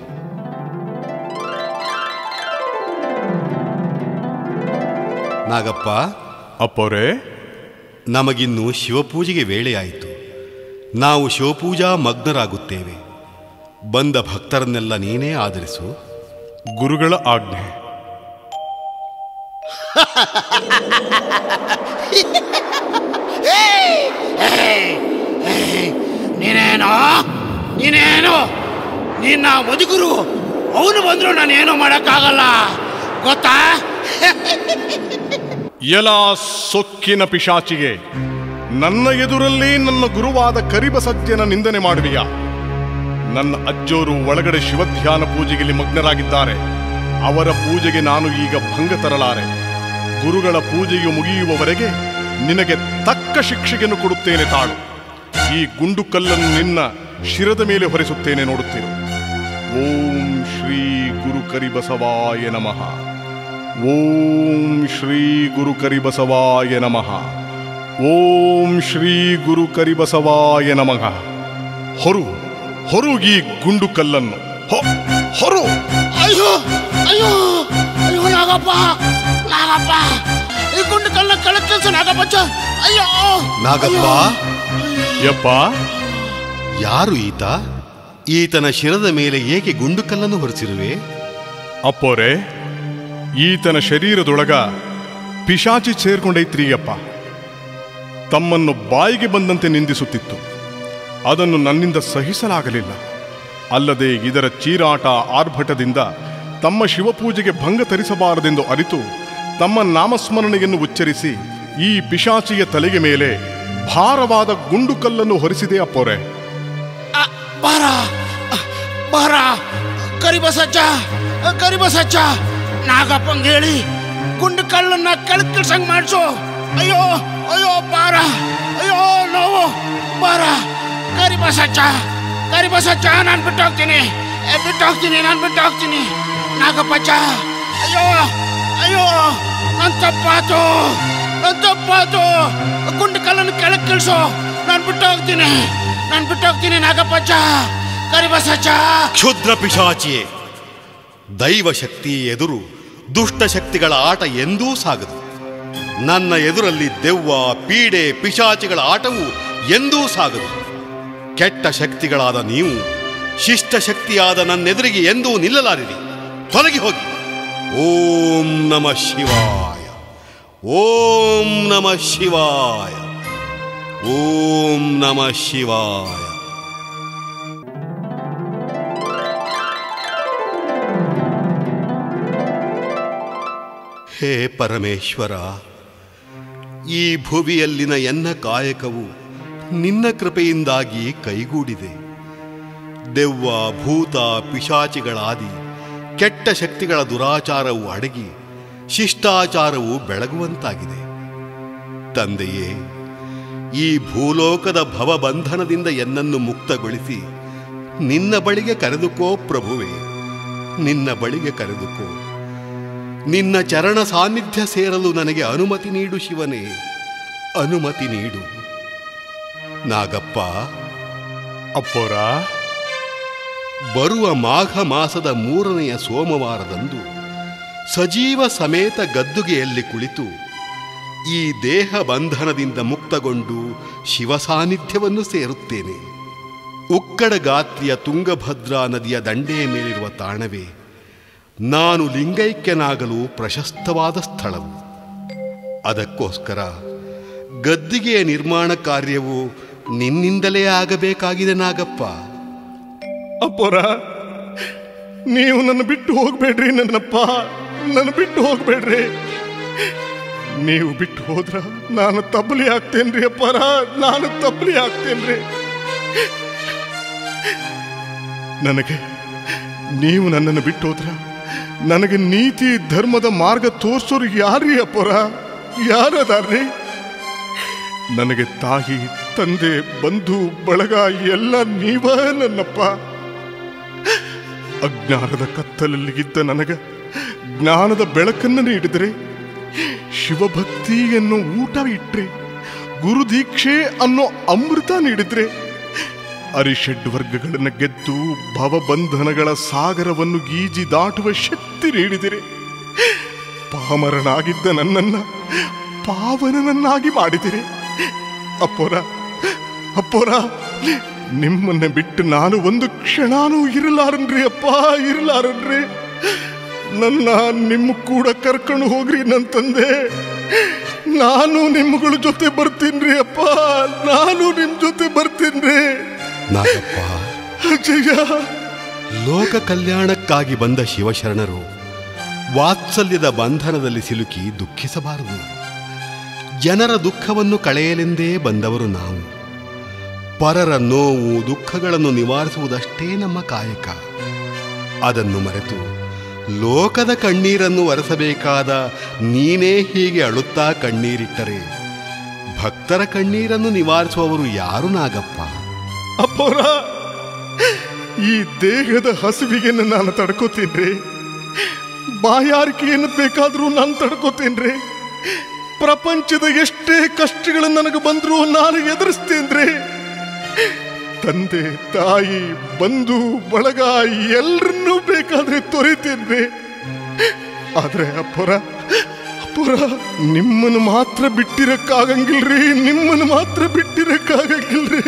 ನಾಗಪ್ಪ ಅಪ್ಪೋರೆ ನಮಗಿನ್ನು ಶಿವಪೂಜೆಗೆ ವೇಳೆಯಾಯಿತು ನಾವು ಶಿವಪೂಜಾ ಮಗ್ನರಾಗುತ್ತೇವೆ ಬಂದ ಭಕ್ತರನ್ನೆಲ್ಲ ನೀನೇ ಆಧರಿಸು ಗುರುಗಳ ಆಜ್ಞೆ ನೀನೇನೋ ನೀನೇನು ನಿನ್ನ ಮುದುಗುರು ಅವನು ಬಂದ್ರು ನಾನೇನು ಮಾಡೋಕ್ಕಾಗಲ್ಲ ಗೊತ್ತಾ ಎಲ ಸೊಕ್ಕಿನ ಪಿಶಾಚಿಗೆ ನನ್ನ ಎದುರಲ್ಲಿ ನನ್ನ ಗುರುವಾದ ಕರಿಬಸಜ್ಜನ ನಿಂದನೆ ಮಾಡುವಿಯ ನನ್ನ ಅಜ್ಜೋರು ಒಳಗಡೆ ಶಿವಧ್ಯಾನ ಪೂಜೆಯಲ್ಲಿ ಮಗ್ನರಾಗಿದ್ದಾರೆ ಅವರ ಪೂಜೆಗೆ ನಾನು ಈಗ ಭಂಗ ತರಲಾರೆ ಗುರುಗಳ ಪೂಜೆಯು ಮುಗಿಯುವವರೆಗೆ ನಿನಗೆ ತಕ್ಕ ಶಿಕ್ಷೆಯನ್ನು ಕೊಡುತ್ತೇನೆ ತಾಳು ಈ ಗುಂಡು ಕಲ್ಲನ್ನು ನಿನ್ನ ಶಿರದ ಮೇಲೆ ಹೊರಿಸುತ್ತೇನೆ ನೋಡುತ್ತೇನೆ ಓಂ ಶ್ರೀ ಗುರು ಕರಿಬಸವಾಯ ನಮಃ ಓಂ ಶ್ರೀ ಗುರು ಕರಿಬಸವಾಯ ನಮಃ ಓಂ ಶ್ರೀ ಗುರು ಕರಿಬಸವಾಯ ನಮಃ ಹೊರು ಹೊರು ಈ ಗುಂಡು ಕಲ್ಲನ್ನು ಹೊ- ಹೊರು ಅಯ್ಯೋ ಅಯ್ಯೋ ಅಯ್ಯೋ ನಾಗಪ್ಪ ನಾಗಪ್ಪ ಈ ಗುಂಡು ಕಲ್ಲ ಕೆಳಗೆ ಕೆಲಸ ನಾಗಪ್ಪ ಅಯ್ಯೋ ನಾಗಪ್ಪ ಯಪ್ಪ ಯಾರು ಈತ ಈತನ ಶಿರದ ಮೇಲೆ ಏಕೆ ಗುಂಡು ಕಲ್ಲನ್ನು ಹೊರಿಸಿರುವೆ ಅಪ್ಪೋರೆ ಈತನ ಶರೀರದೊಳಗ ಪಿಶಾಚಿ ಸೇರ್ಕೊಂಡೈತ್ರಿಯಪ್ಪ ತಮ್ಮನ್ನು ಬಾಯಿಗೆ ಬಂದಂತೆ ನಿಂದಿಸುತ್ತಿತ್ತು ಅದನ್ನು ನನ್ನಿಂದ ಸಹಿಸಲಾಗಲಿಲ್ಲ ಅಲ್ಲದೆ ಇದರ ಚೀರಾಟ ಆರ್ಭಟದಿಂದ ತಮ್ಮ ಶಿವಪೂಜೆಗೆ ಭಂಗ ತರಿಸಬಾರದೆಂದು ಅರಿತು ತಮ್ಮ ನಾಮಸ್ಮರಣೆಯನ್ನು ಉಚ್ಚರಿಸಿ ಈ ಪಿಶಾಚಿಯ ತಲೆಗೆ ಮೇಲೆ ಭಾರವಾದ ಗುಂಡು ಕಲ್ಲನ್ನು ಹೊರಿಸಿದೆ ಅಪ್ಪೋರೆ ಬಾರ ಬಾರ ಕರಿಬಸಜ್ಜ ಕರಿಬಸಜ್ಜ ನಾಗಪ್ಪಂಗೆ ಹೇಳಿ ಗುಂಡು ಕಲ್ಲನ್ನ ಕೆಳಗೆ ಕೆಲ್ಸಂಗ್ ಮಾಡಿಸು ಅಯ್ಯೋ ಅಯ್ಯೋ ಬಾರ ಅಯ್ಯೋ ನೋವು ಬಾರ ಕರಿಬಸಜ್ಜ ಕರಿಬಸಜ್ಜ ನಾನು ಬಿಟ್ಟು ಹೋಗ್ತೀನಿ ಏ, ಬಿಟ್ಟು ಹೋಗ್ತೀನಿ ನಾನು ಬಿಟ್ಟು ಹೋಗ್ತೀನಿ ನಾಗಪ್ಪಜ್ಜ ಅಯ್ಯೋ ಅಯ್ಯೋ ನನ್ ತಪ್ಪಾತು ನನ್ ತಪ್ಪಾತು ಗುಂಡು ಕಲ್ಲನ್ನು ಕೆಳಗೆ ಕೆಲ್ಸು ನಾನು ಬಿಟ್ಟು ಹೋಗ್ತೀನಿ ನಾನು ಬಿಟ್ಟು ಹೋಗ್ತೀನಿ ನಾಗಪ್ಪಜ್ಜ ಕರಿಬಸಜ್ಜ ಕ್ಷುದ್ರ ಪಿಶಾಚಿಯೇ ದೈವ ಶಕ್ತಿ ಎದುರು ದುಷ್ಟ ಶಕ್ತಿಗಳ ಆಟ ಎಂದೂ ಸಾಗದು ನನ್ನ ಎದುರಲ್ಲಿ ದೆವ್ವ ಪೀಡೆ ಪಿಶಾಚಿಗಳ ಆಟವು ಎಂದೂ ಸಾಗದು ಕೆಟ್ಟ ಶಕ್ತಿಗಳಾದ ನೀವು ಶಿಷ್ಟ ಶಕ್ತಿಯಾದ ನನ್ನೆದುರಿಗೆ ಎಂದೂ ನಿಲ್ಲಲಾರಿರಿ ತೊಲಗಿ ಹೋಗಿ ಓಂ ನಮ ಶಿವಾಯ ಓಂ ನಮ ಶಿವಾಯ ಓಂ ನಮ ಶಿವಾಯ ಹೇ ಪರಮೇಶ್ವರ ಈ ಭುವಿಯಲ್ಲಿನ ಎನ್ನ ಕಾಯಕವು ನಿನ್ನ ಕೃಪೆಯಿಂದಾಗಿ ಕೈಗೂಡಿದೆ ದೆವ್ವ ಭೂತ ಪಿಶಾಚಿಗಳಾದಿ ಕೆಟ್ಟ ಶಕ್ತಿಗಳ ದುರಾಚಾರವು ಅಡಗಿ ಶಿಷ್ಟಾಚಾರವು ಬೆಳಗುವಂತಾಗಿದೆ ತಂದೆಯೇ ಈ ಭೂಲೋಕದ ಭವಬಂಧನದಿಂದ ಎನ್ನನ್ನು ಮುಕ್ತಗೊಳಿಸಿ ನಿನ್ನ ಬಳಿಗೆ ಕರೆದುಕೋ ಪ್ರಭುವೆ ನಿನ್ನ ಬಳಿಗೆ ಕರೆದುಕೋ ನಿನ್ನ ಚರಣ ಸಾನ್ನಿಧ್ಯ ಸೇರಲು ನನಗೆ ಅನುಮತಿ ನೀಡು ಶಿವನೇ ಅನುಮತಿ ನೀಡು ನಾಗಪ್ಪ ಅಪ್ಪೋರ ಬರುವ ಮಾಘ ಮಾಸದ ಮೂರನೆಯ ಸೋಮವಾರದಂದು ಸಜೀವ ಸಮೇತ ಗದ್ದುಗೆಯಲ್ಲಿ ಕುಳಿತು ಈ ದೇಹ ಬಂಧನದಿಂದ ಮುಕ್ತಗೊಂಡು ಶಿವ ಸಾನ್ನಿಧ್ಯವನ್ನು ಸೇರುತ್ತೇನೆ ಉಕ್ಕಡ ಗಾತ್ರಿಯ ತುಂಗಭದ್ರಾ ನದಿಯ ದಂಡೆಯ ಮೇಲಿರುವ ತಾಣವೇ ನಾನು ಲಿಂಗೈಕ್ಯನಾಗಲು ಪ್ರಶಸ್ತವಾದ ಸ್ಥಳವು ಅದಕ್ಕೋಸ್ಕರ ಗದ್ದಿಗೆಯ ನಿರ್ಮಾಣ ಕಾರ್ಯವು ನಿನ್ನಿಂದಲೇ ಆಗಬೇಕಾಗಿದೆ ನಾಗಪ್ಪ ಅಪ್ಪೋರ ನೀವು ನನ್ನ ಬಿಟ್ಟು ಹೋಗ್ಬೇಡ್ರಿ ನನ್ನಪ್ಪ ನನ್ನ ಬಿಟ್ಟು ಹೋಗ್ಬೇಡ್ರಿ ನೀವು ಬಿಟ್ಟು ಹೋದ್ರ ನಾನು ತಬ್ಬಲಿ ಆಗ್ತೇನ್ರಿ ಅಪ್ಪಾರ ನಾನು ತಬ್ಬಲಿ ಆಗ್ತೇನ್ರಿ ನನಗೆ ನೀವು ನನ್ನನ್ನು ಬಿಟ್ಟು ಹೋದ್ರ ನನಗೆ ನೀತಿ ಧರ್ಮದ ಮಾರ್ಗ ತೋರ್ಸೋರು ಯಾರ್ರೀ ಅಪ್ಪರ ಯಾರದಾರ್ರಿ ನನಗೆ ತಾಯಿ ತಂದೆ ಬಂಧು ಬಳಗ ಎಲ್ಲ ನೀವ ನನ್ನಪ್ಪ ಅಜ್ಞಾನದ ಕತ್ತಲಲ್ಲಿ ಇದ್ದ ನನಗ ಜ್ಞಾನದ ಬೆಳಕನ್ನು ನೀಡಿದರೆ ಶಿವಭಕ್ತಿ ಅನ್ನೋ ಊಟ ಇಟ್ರೆ ಗುರುದೀಕ್ಷೆ ಅನ್ನೋ ಅಮೃತ ನೀಡಿದ್ರೆ ಅರಿಷಡ್ ವರ್ಗಗಳನ್ನು ಗೆದ್ದು ಭವಬಂಧನಗಳ ಸಾಗರವನ್ನು ಗೀಜಿ ದಾಟುವ ಶಕ್ತಿ ನೀಡಿದಿರೆ ಪಾಮರನಾಗಿದ್ದ ನನ್ನನ್ನ ಪಾವನನನ್ನಾಗಿ ಮಾಡಿದಿರಿ ಅಪ್ಪೋರ ಅಪ್ಪೋರ ನಿಮ್ಮನ್ನ ಬಿಟ್ಟು ನಾನು ಒಂದು ಕ್ಷಣನೂ ಇರಲಾರನ್ರಿ ಅಪ್ಪ ಇರಲಾರನ್ರಿ ನನ್ನ ನಿಮ್ಮ ಕೂಡ ಕರ್ಕೊಂಡು ಹೋಗ್ರಿ ನನ್ನ ತಂದೆ ನಾನು ನಿಮ್ಮಗಳ ಜೊತೆ ಬರ್ತೀನ್ರಿ ಅಪ್ಪ ನಾನು ನಿಮ್ ಜೊತೆ ಬರ್ತೀನ್ರಿ ನಾಗಪ್ಪ ಅಜಯ ಲೋಕ ಕಲ್ಯಾಣಕ್ಕಾಗಿ ಬಂದ ಶಿವಶರಣರು ವಾತ್ಸಲ್ಯದ ಬಂಧನದಲ್ಲಿ ಸಿಲುಕಿ ದುಃಖಿಸಬಾರದು ಜನರ ದುಃಖವನ್ನು ಕಳೆಯಲೆಂದೇ ಬಂದವರು ನಾವು ಪರರ ನೋವು ದುಃಖಗಳನ್ನು ನಿವಾರಿಸುವುದಷ್ಟೇ ನಮ್ಮ ಕಾಯಕ ಅದನ್ನು ಮರೆತು ಲೋಕದ ಕಣ್ಣೀರನ್ನು ಒರೆಸಬೇಕಾದ ನೀನೇ ಹೀಗೆ ಅಳುತ್ತಾ ಕಣ್ಣೀರಿಟ್ಟರೆ ಭಕ್ತರ ಕಣ್ಣೀರನ್ನು ನಿವಾರಿಸುವವರು ಯಾರು ನಾಗಪ್ಪ ಅಪ್ಪೋರ ಈ ದೇಹದ ಹಸಿವಿಗೆ ನಾನು ತಡ್ಕೋತೀನ್ರಿ ಬಾಯಾರಿಕೆಯನ್ನು ಬೇಕಾದರೂ ನಾನು ತಡ್ಕೋತೀನ್ರಿ ಪ್ರಪಂಚದ ಎಷ್ಟೇ ಕಷ್ಟಗಳು ನನಗೆ ಬಂದರೂ ನಾನು ಎದುರಿಸ್ತೇನ್ರಿ ತಂದೆ ತಾಯಿ ಬಂಧು ಬಳಗ ಎಲ್ಲರನ್ನೂ ಬೇಕಾದ್ರೆ ತೊರಿತೇನ್ರಿ ಆದ್ರೆ ಅಪ್ಪರ ಅಪ್ಪರ ನಿಮ್ಮನ್ನು ಮಾತ್ರ ಬಿಟ್ಟಿರಕ್ಕಾಗಂಗಿಲ್ರಿ ನಿಮ್ಮನ್ನು ಮಾತ್ರ ಬಿಟ್ಟಿರಕ್ಕಾಗಂಗಿಲ್ರಿ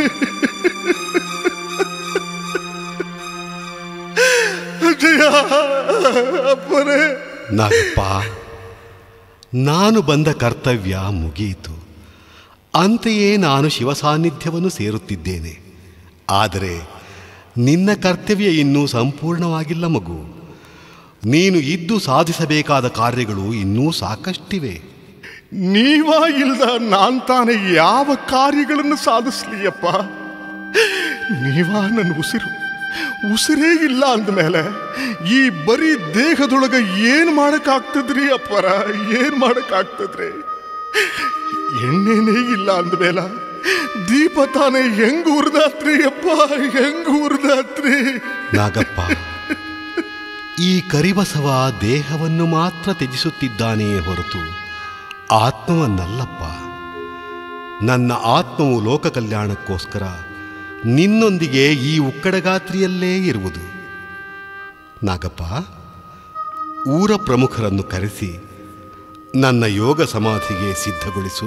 ಅಜಯ ಅಪ್ಪರೇ ನಾಗಪ್ಪ ನಾನು ಬಂದ ಕರ್ತವ್ಯ ಮುಗಿಯಿತು ಅಂತೆಯೇ ನಾನು ಶಿವ ಸಾನ್ನಿಧ್ಯವನ್ನು ಸೇರುತ್ತಿದ್ದೇನೆ ಆದರೆ ನಿನ್ನ ಕರ್ತವ್ಯ ಇನ್ನೂ ಸಂಪೂರ್ಣವಾಗಿಲ್ಲ ಮಗು ನೀನು ಇದ್ದು ಸಾಧಿಸಬೇಕಾದ ಕಾರ್ಯಗಳು ಇನ್ನೂ ಸಾಕಷ್ಟಿವೆ ನೀವ ಇಲ್ದ ನಾನ್ ತಾನೇ ಯಾವ ಕಾರ್ಯಗಳನ್ನು ಸಾಧಿಸ್ಲಿಯಪ್ಪ ನೀವ ನನ್ನ ಉಸಿರು ಉಸಿರೇ ಇಲ್ಲ ಅಂದಮೇಲೆ ಈ ಬರೀ ದೇಹದೊಳಗ ಏನ್ ಮಾಡಕ್ಕಾಗ್ತದ್ರಿ ಅಪ್ಪರ ಏನ್ ಮಾಡಕ್ಕಾಗ್ತದ್ರಿ ಎಣ್ಣೆನೇ ಇಲ್ಲ ಅಂದಮೇಲೆ ದೀಪ ತಾನೇ ಹೆಂಗ್ ಉರ್ದಾತ್ರಿ ಅಪ್ಪ ಹೆಂಗ್ ಉರ್ದಾತ್ರಿ ನಾಗಪ್ಪ ಈ ಕರಿಬಸವ ದೇಹವನ್ನು ಮಾತ್ರ ತ್ಯಜಿಸುತ್ತಿದ್ದಾನೆಯೇ ಹೊರತು ಆತ್ಮವನ್ನಲ್ಲಪ್ಪ ನನ್ನ ಆತ್ಮವು ಲೋಕ ಕಲ್ಯಾಣಕ್ಕೋಸ್ಕರ ನಿನ್ನೊಂದಿಗೆ ಈ ಉಕ್ಕಡಗಾತ್ರಿಯಲ್ಲೇ ಇರುವುದು ನಾಗಪ್ಪ ಊರ ಪ್ರಮುಖರನ್ನು ಕರೆಸಿ ನನ್ನ ಯೋಗ ಸಮಾಧಿಗೆ ಸಿದ್ಧಗೊಳಿಸು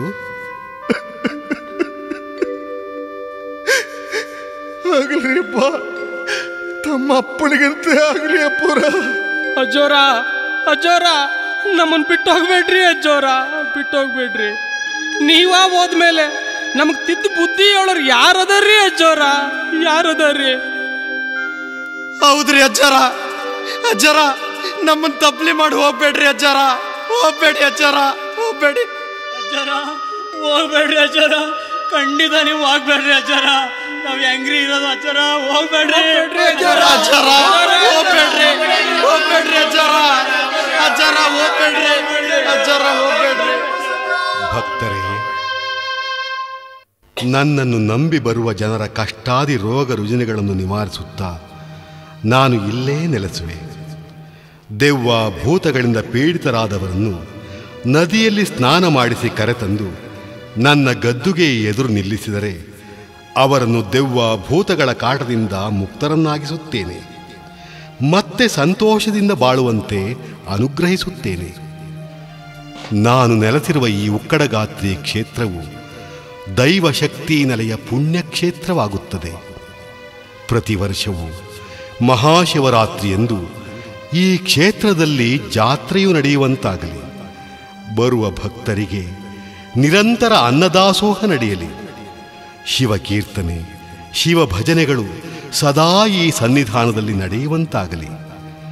ಆಗ್ಲಿ ಅಪ್ಪ ತಮ್ಮ ಅಪ್ಪನಿಗಂತೆ ಆಗ್ಲಿ ಅಪ್ಪರ ಅಜ್ಜೋರ ಅಜ್ಜೋರ ನಮ್ಮನ್ನು ಬಿಟ್ಟು ಹೋಗ್ಬೇಡ್ರಿ ಅಜ್ಜೋರ ಬಿಟ್ಟು ಹೋಗ್ಬೇಡ್ರಿ ನೀವ ಹೋದ್ಮೇಲೆ ನಮಗ್ ತಿದ್ದು ಬುದ್ಧಿ ಹೇಳೋರು ಯಾರದರ್ರಿ ಅಜ್ಜೋರ ಯಾರದರ್ರಿ ಹೌದ್ರಿ ಅಜ್ಜಾರ ಅಜ್ಜಾರ ನಮ್ಮನ್ನ ತಪ್ಪಲಿ ಮಾಡಿ ಹೋಗ್ಬೇಡ್ರಿ ಅಜ್ಜಾರ ಹೋಗ್ಬೇಡಿ ಅಜ್ಜಾರ ಹೋಗ್ಬೇಡಿ ಅಜ್ಜಾರ ಹೋಗ್ಬೇಡ್ರಿ ಅಜ್ಜಾರ ಖಂಡಿತ ನೀವು ಹೋಗ್ಬೇಡ್ರಿ ಅಜ್ಜಾರ ನಾವ್ ಹೆಂಗ್ರಿ ಇರೋದು ಅಜ್ಜಾರ ಹೋಗ್ಬೇಡ್ರಿ ಅಜ್ಜಾರ ಅಜ್ಜಾರ ಹೋಗ್ಬೇಡ್ರಿ ಹೋಗ್ಬೇಡ್ರಿ ಅಜ್ಜಾರ ಅಜ್ಜಾರ ಹೋಗ್ಬೇಡ್ರಿ ಅಜ್ಜಾರ ಹೋಗ್ಬೇಡ್ರಿ ಭಕ್ತರೇ ನನ್ನನ್ನು ನಂಬಿ ಬರುವ ಜನರ ಕಷ್ಟಾದಿ ರೋಗ ರುಜಿನಗಳನ್ನು ನಿವಾರಿಸುತ್ತಾ ನಾನು ಇಲ್ಲೇ ನೆಲೆಸುವೆ ದೆವ್ವ ಭೂತಗಳಿಂದ ಪೀಡಿತರಾದವರನ್ನು ನದಿಯಲ್ಲಿ ಸ್ನಾನ ಮಾಡಿಸಿ ಕರೆತಂದು ನನ್ನ ಗದ್ದುಗೆ ಎದುರು ನಿಲ್ಲಿಸಿದರೆ ಅವರನ್ನು ದೆವ್ವ ಭೂತಗಳ ಕಾಟದಿಂದ ಮುಕ್ತರನ್ನಾಗಿಸುತ್ತೇನೆ ಮತ್ತೆ ಸಂತೋಷದಿಂದ ಬಾಳುವಂತೆ ಅನುಗ್ರಹಿಸುತ್ತೇನೆ ನಾನು ನೆಲೆಸಿರುವ ಈ ಉಕ್ಕಡಗಾತ್ರಿ ಕ್ಷೇತ್ರವು ದೈವ ಶಕ್ತಿ ನೆಲೆಯ ಪುಣ್ಯಕ್ಷೇತ್ರವಾಗುತ್ತದೆ ಪ್ರತಿ ವರ್ಷವೂ ಮಹಾಶಿವರಾತ್ರಿಯಂದು ಈ ಕ್ಷೇತ್ರದಲ್ಲಿ ಜಾತ್ರೆಯು ನಡೆಯುವಂತಾಗಲಿ ಬರುವ ಭಕ್ತರಿಗೆ ನಿರಂತರ ಅನ್ನದಾಸೋಹ ನಡೆಯಲಿ ಶಿವಕೀರ್ತನೆ ಶಿವ ಭಜನೆಗಳು ಸದಾ ಈ ಸನ್ನಿಧಾನದಲ್ಲಿ ನಡೆಯುವಂತಾಗಲಿ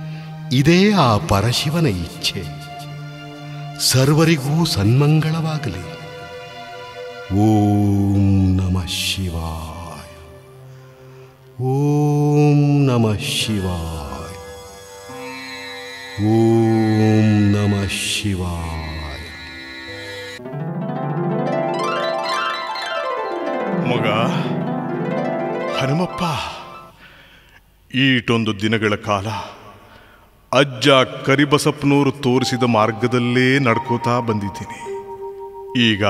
ಇದೇ ಆ ಪರಶಿವನ ಇಚ್ಛೆ ಸರ್ವರಿಗೂ ಸನ್ಮಂಗಳವಾಗಲಿ ಓಂ ನಮಃ ಶಿವಾಯ ಓಂ ನಮಃ ಶಿವಾಯ ಓಂ ನಮಃ ಶಿವಾಯ ಮಗ ಹನುಮಪ್ಪ ಈಟೊಂದು ದಿನಗಳ ಕಾಲ ಅಜ್ಜ ಕರಿಬಸಪ್ಪನವರು ತೋರಿಸಿದ ಮಾರ್ಗದಲ್ಲೇ ನಡ್ಕೋತಾ ಬಂದಿದ್ದೀನಿ ಈಗ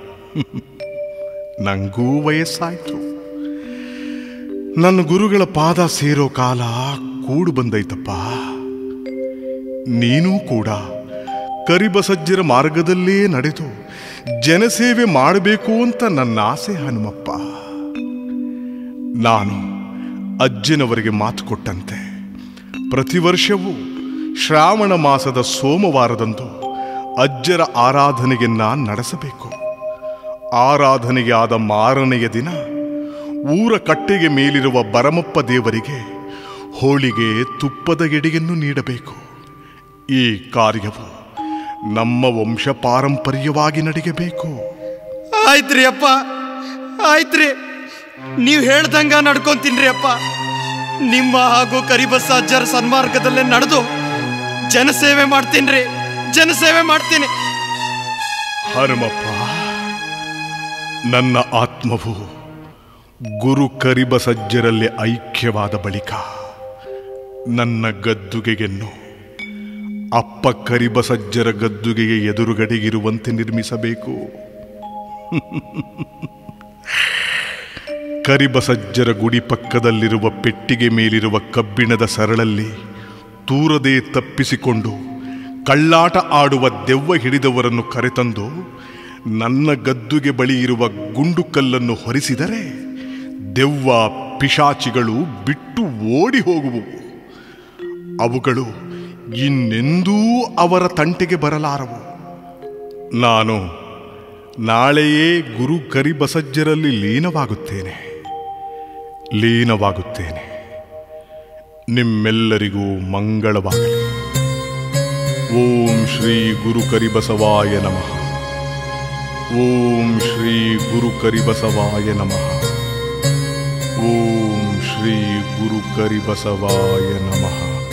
ನಂಗೂ ವಯಸ್ಸಾಯ್ತು ನನ್ನ ಗುರುಗಳ ಪಾದ ಸೇರೋ ಕಾಲ ಕೂಡು ಬಂದೈತಪ್ಪ ನೀನೂ ಕೂಡ ಕರಿಬಸಜ್ಜರ ಮಾರ್ಗದಲ್ಲೇ ನಡೆದು ಜನಸೇವೆ ಮಾಡಬೇಕು ಅಂತ ನನ್ನ ಆಸೆ ಹನುಮಪ್ಪ ನಾನು ಅಜ್ಜನವರಿಗೆ ಮಾತು ಕೊಟ್ಟಂತೆ ಪ್ರತಿ ವರ್ಷವೂ ಶ್ರಾವಣ ಮಾಸದ ಸೋಮವಾರದಂದು ಅಜ್ಜರ ಆರಾಧನೆಗೆ ನಾನು ನಡೆಸಬೇಕು ಆರಾಧನೆಗೆ ಆದ ಮಾರನೆಯ ದಿನ ಊರ ಕಟ್ಟೆಗೆ ಮೇಲಿರುವ ಬರಮಪ್ಪ ದೇವರಿಗೆ ಹೋಳಿಗೆ ತುಪ್ಪದ ಎಡೆಯನ್ನು ನೀಡಬೇಕು ಈ ಕಾರ್ಯವು ನಮ್ಮ ವಂಶ ಪಾರಂಪರ್ಯವಾಗಿ ನಡೆಯಬೇಕು ಆಯ್ತ್ರಿ ಅಪ್ಪ ಆಯ್ತ್ರಿ ನೀವು ಹೇಳ್ದಂಗ ನಡ್ಕೊಂತೀನ್ರಿ ಅಪ್ಪ ನಿಮ್ಮ ಹಾಗೂ ಕರಿಬಸ್ಸ ಅಜ್ಜರ ಸನ್ಮಾರ್ಗದಲ್ಲೇ ನಡೆದು ಜನಸೇವೆ ಮಾಡ್ತೀನ್ರಿ ಜನಸೇವೆ ಮಾಡ್ತೀನಿ ಹನುಮಪ್ಪ ನನ್ನ ಆತ್ಮವು ಗುರು ಕರಿಬಸಜ್ಜರಲ್ಲಿ ಐಕ್ಯವಾದ ಬಳಿಕ ನನ್ನ ಗದ್ದುಗೆಯನ್ನು ಅಪ್ಪ ಕರಿಬಸಜ್ಜರ ಗದ್ದುಗೆಗೆ ಎದುರುಗಡೆಗಿರುವಂತೆ ನಿರ್ಮಿಸಬೇಕು ಕರಿಬಸಜ್ಜರ ಗುಡಿ ಪಕ್ಕದಲ್ಲಿರುವ ಪೆಟ್ಟಿಗೆ ಮೇಲಿರುವ ಕಬ್ಬಿಣದ ಸರಳಲ್ಲಿ ತೂರದೆ ತಪ್ಪಿಸಿಕೊಂಡು ಕಳ್ಳಾಟ ಆಡುವ ದೆವ್ವ ಹಿಡಿದವರನ್ನು ಕರೆತಂದು ನನ್ನ ಗದ್ದುಗೆ ಬಳಿ ಇರುವ ಗುಂಡು ಕಲ್ಲನ್ನು ಹೊರಿಸಿದರೆ ದೆವ್ವ ಪಿಶಾಚಿಗಳು ಬಿಟ್ಟು ಓಡಿ ಹೋಗುವವು ಅವುಗಳು ಇನ್ನೆಂದೂ ಅವರ ತಂಟೆಗೆ ಬರಲಾರವು ನಾನು ನಾಳೆಯೇ ಗುರು ಕರಿಬಸಜ್ಜರಲ್ಲಿ ಲೀನವಾಗುತ್ತೇನೆ ಲೀನವಾಗುತ್ತೇನೆ ನಿಮ್ಮೆಲ್ಲರಿಗೂ ಮಂಗಳವಾಗಲಿ ಓಂ ಶ್ರೀ ಗುರು ಕರಿಬಸವಾಯ ನಮಃ ಓಂ ಶ್ರೀ ಗುರು ಕರಿಬಸವಾಯ ನಮಃ ಓಂ ಶ್ರೀ ಗುರು ಕರಿಬಸವಾಯ ನಮಃ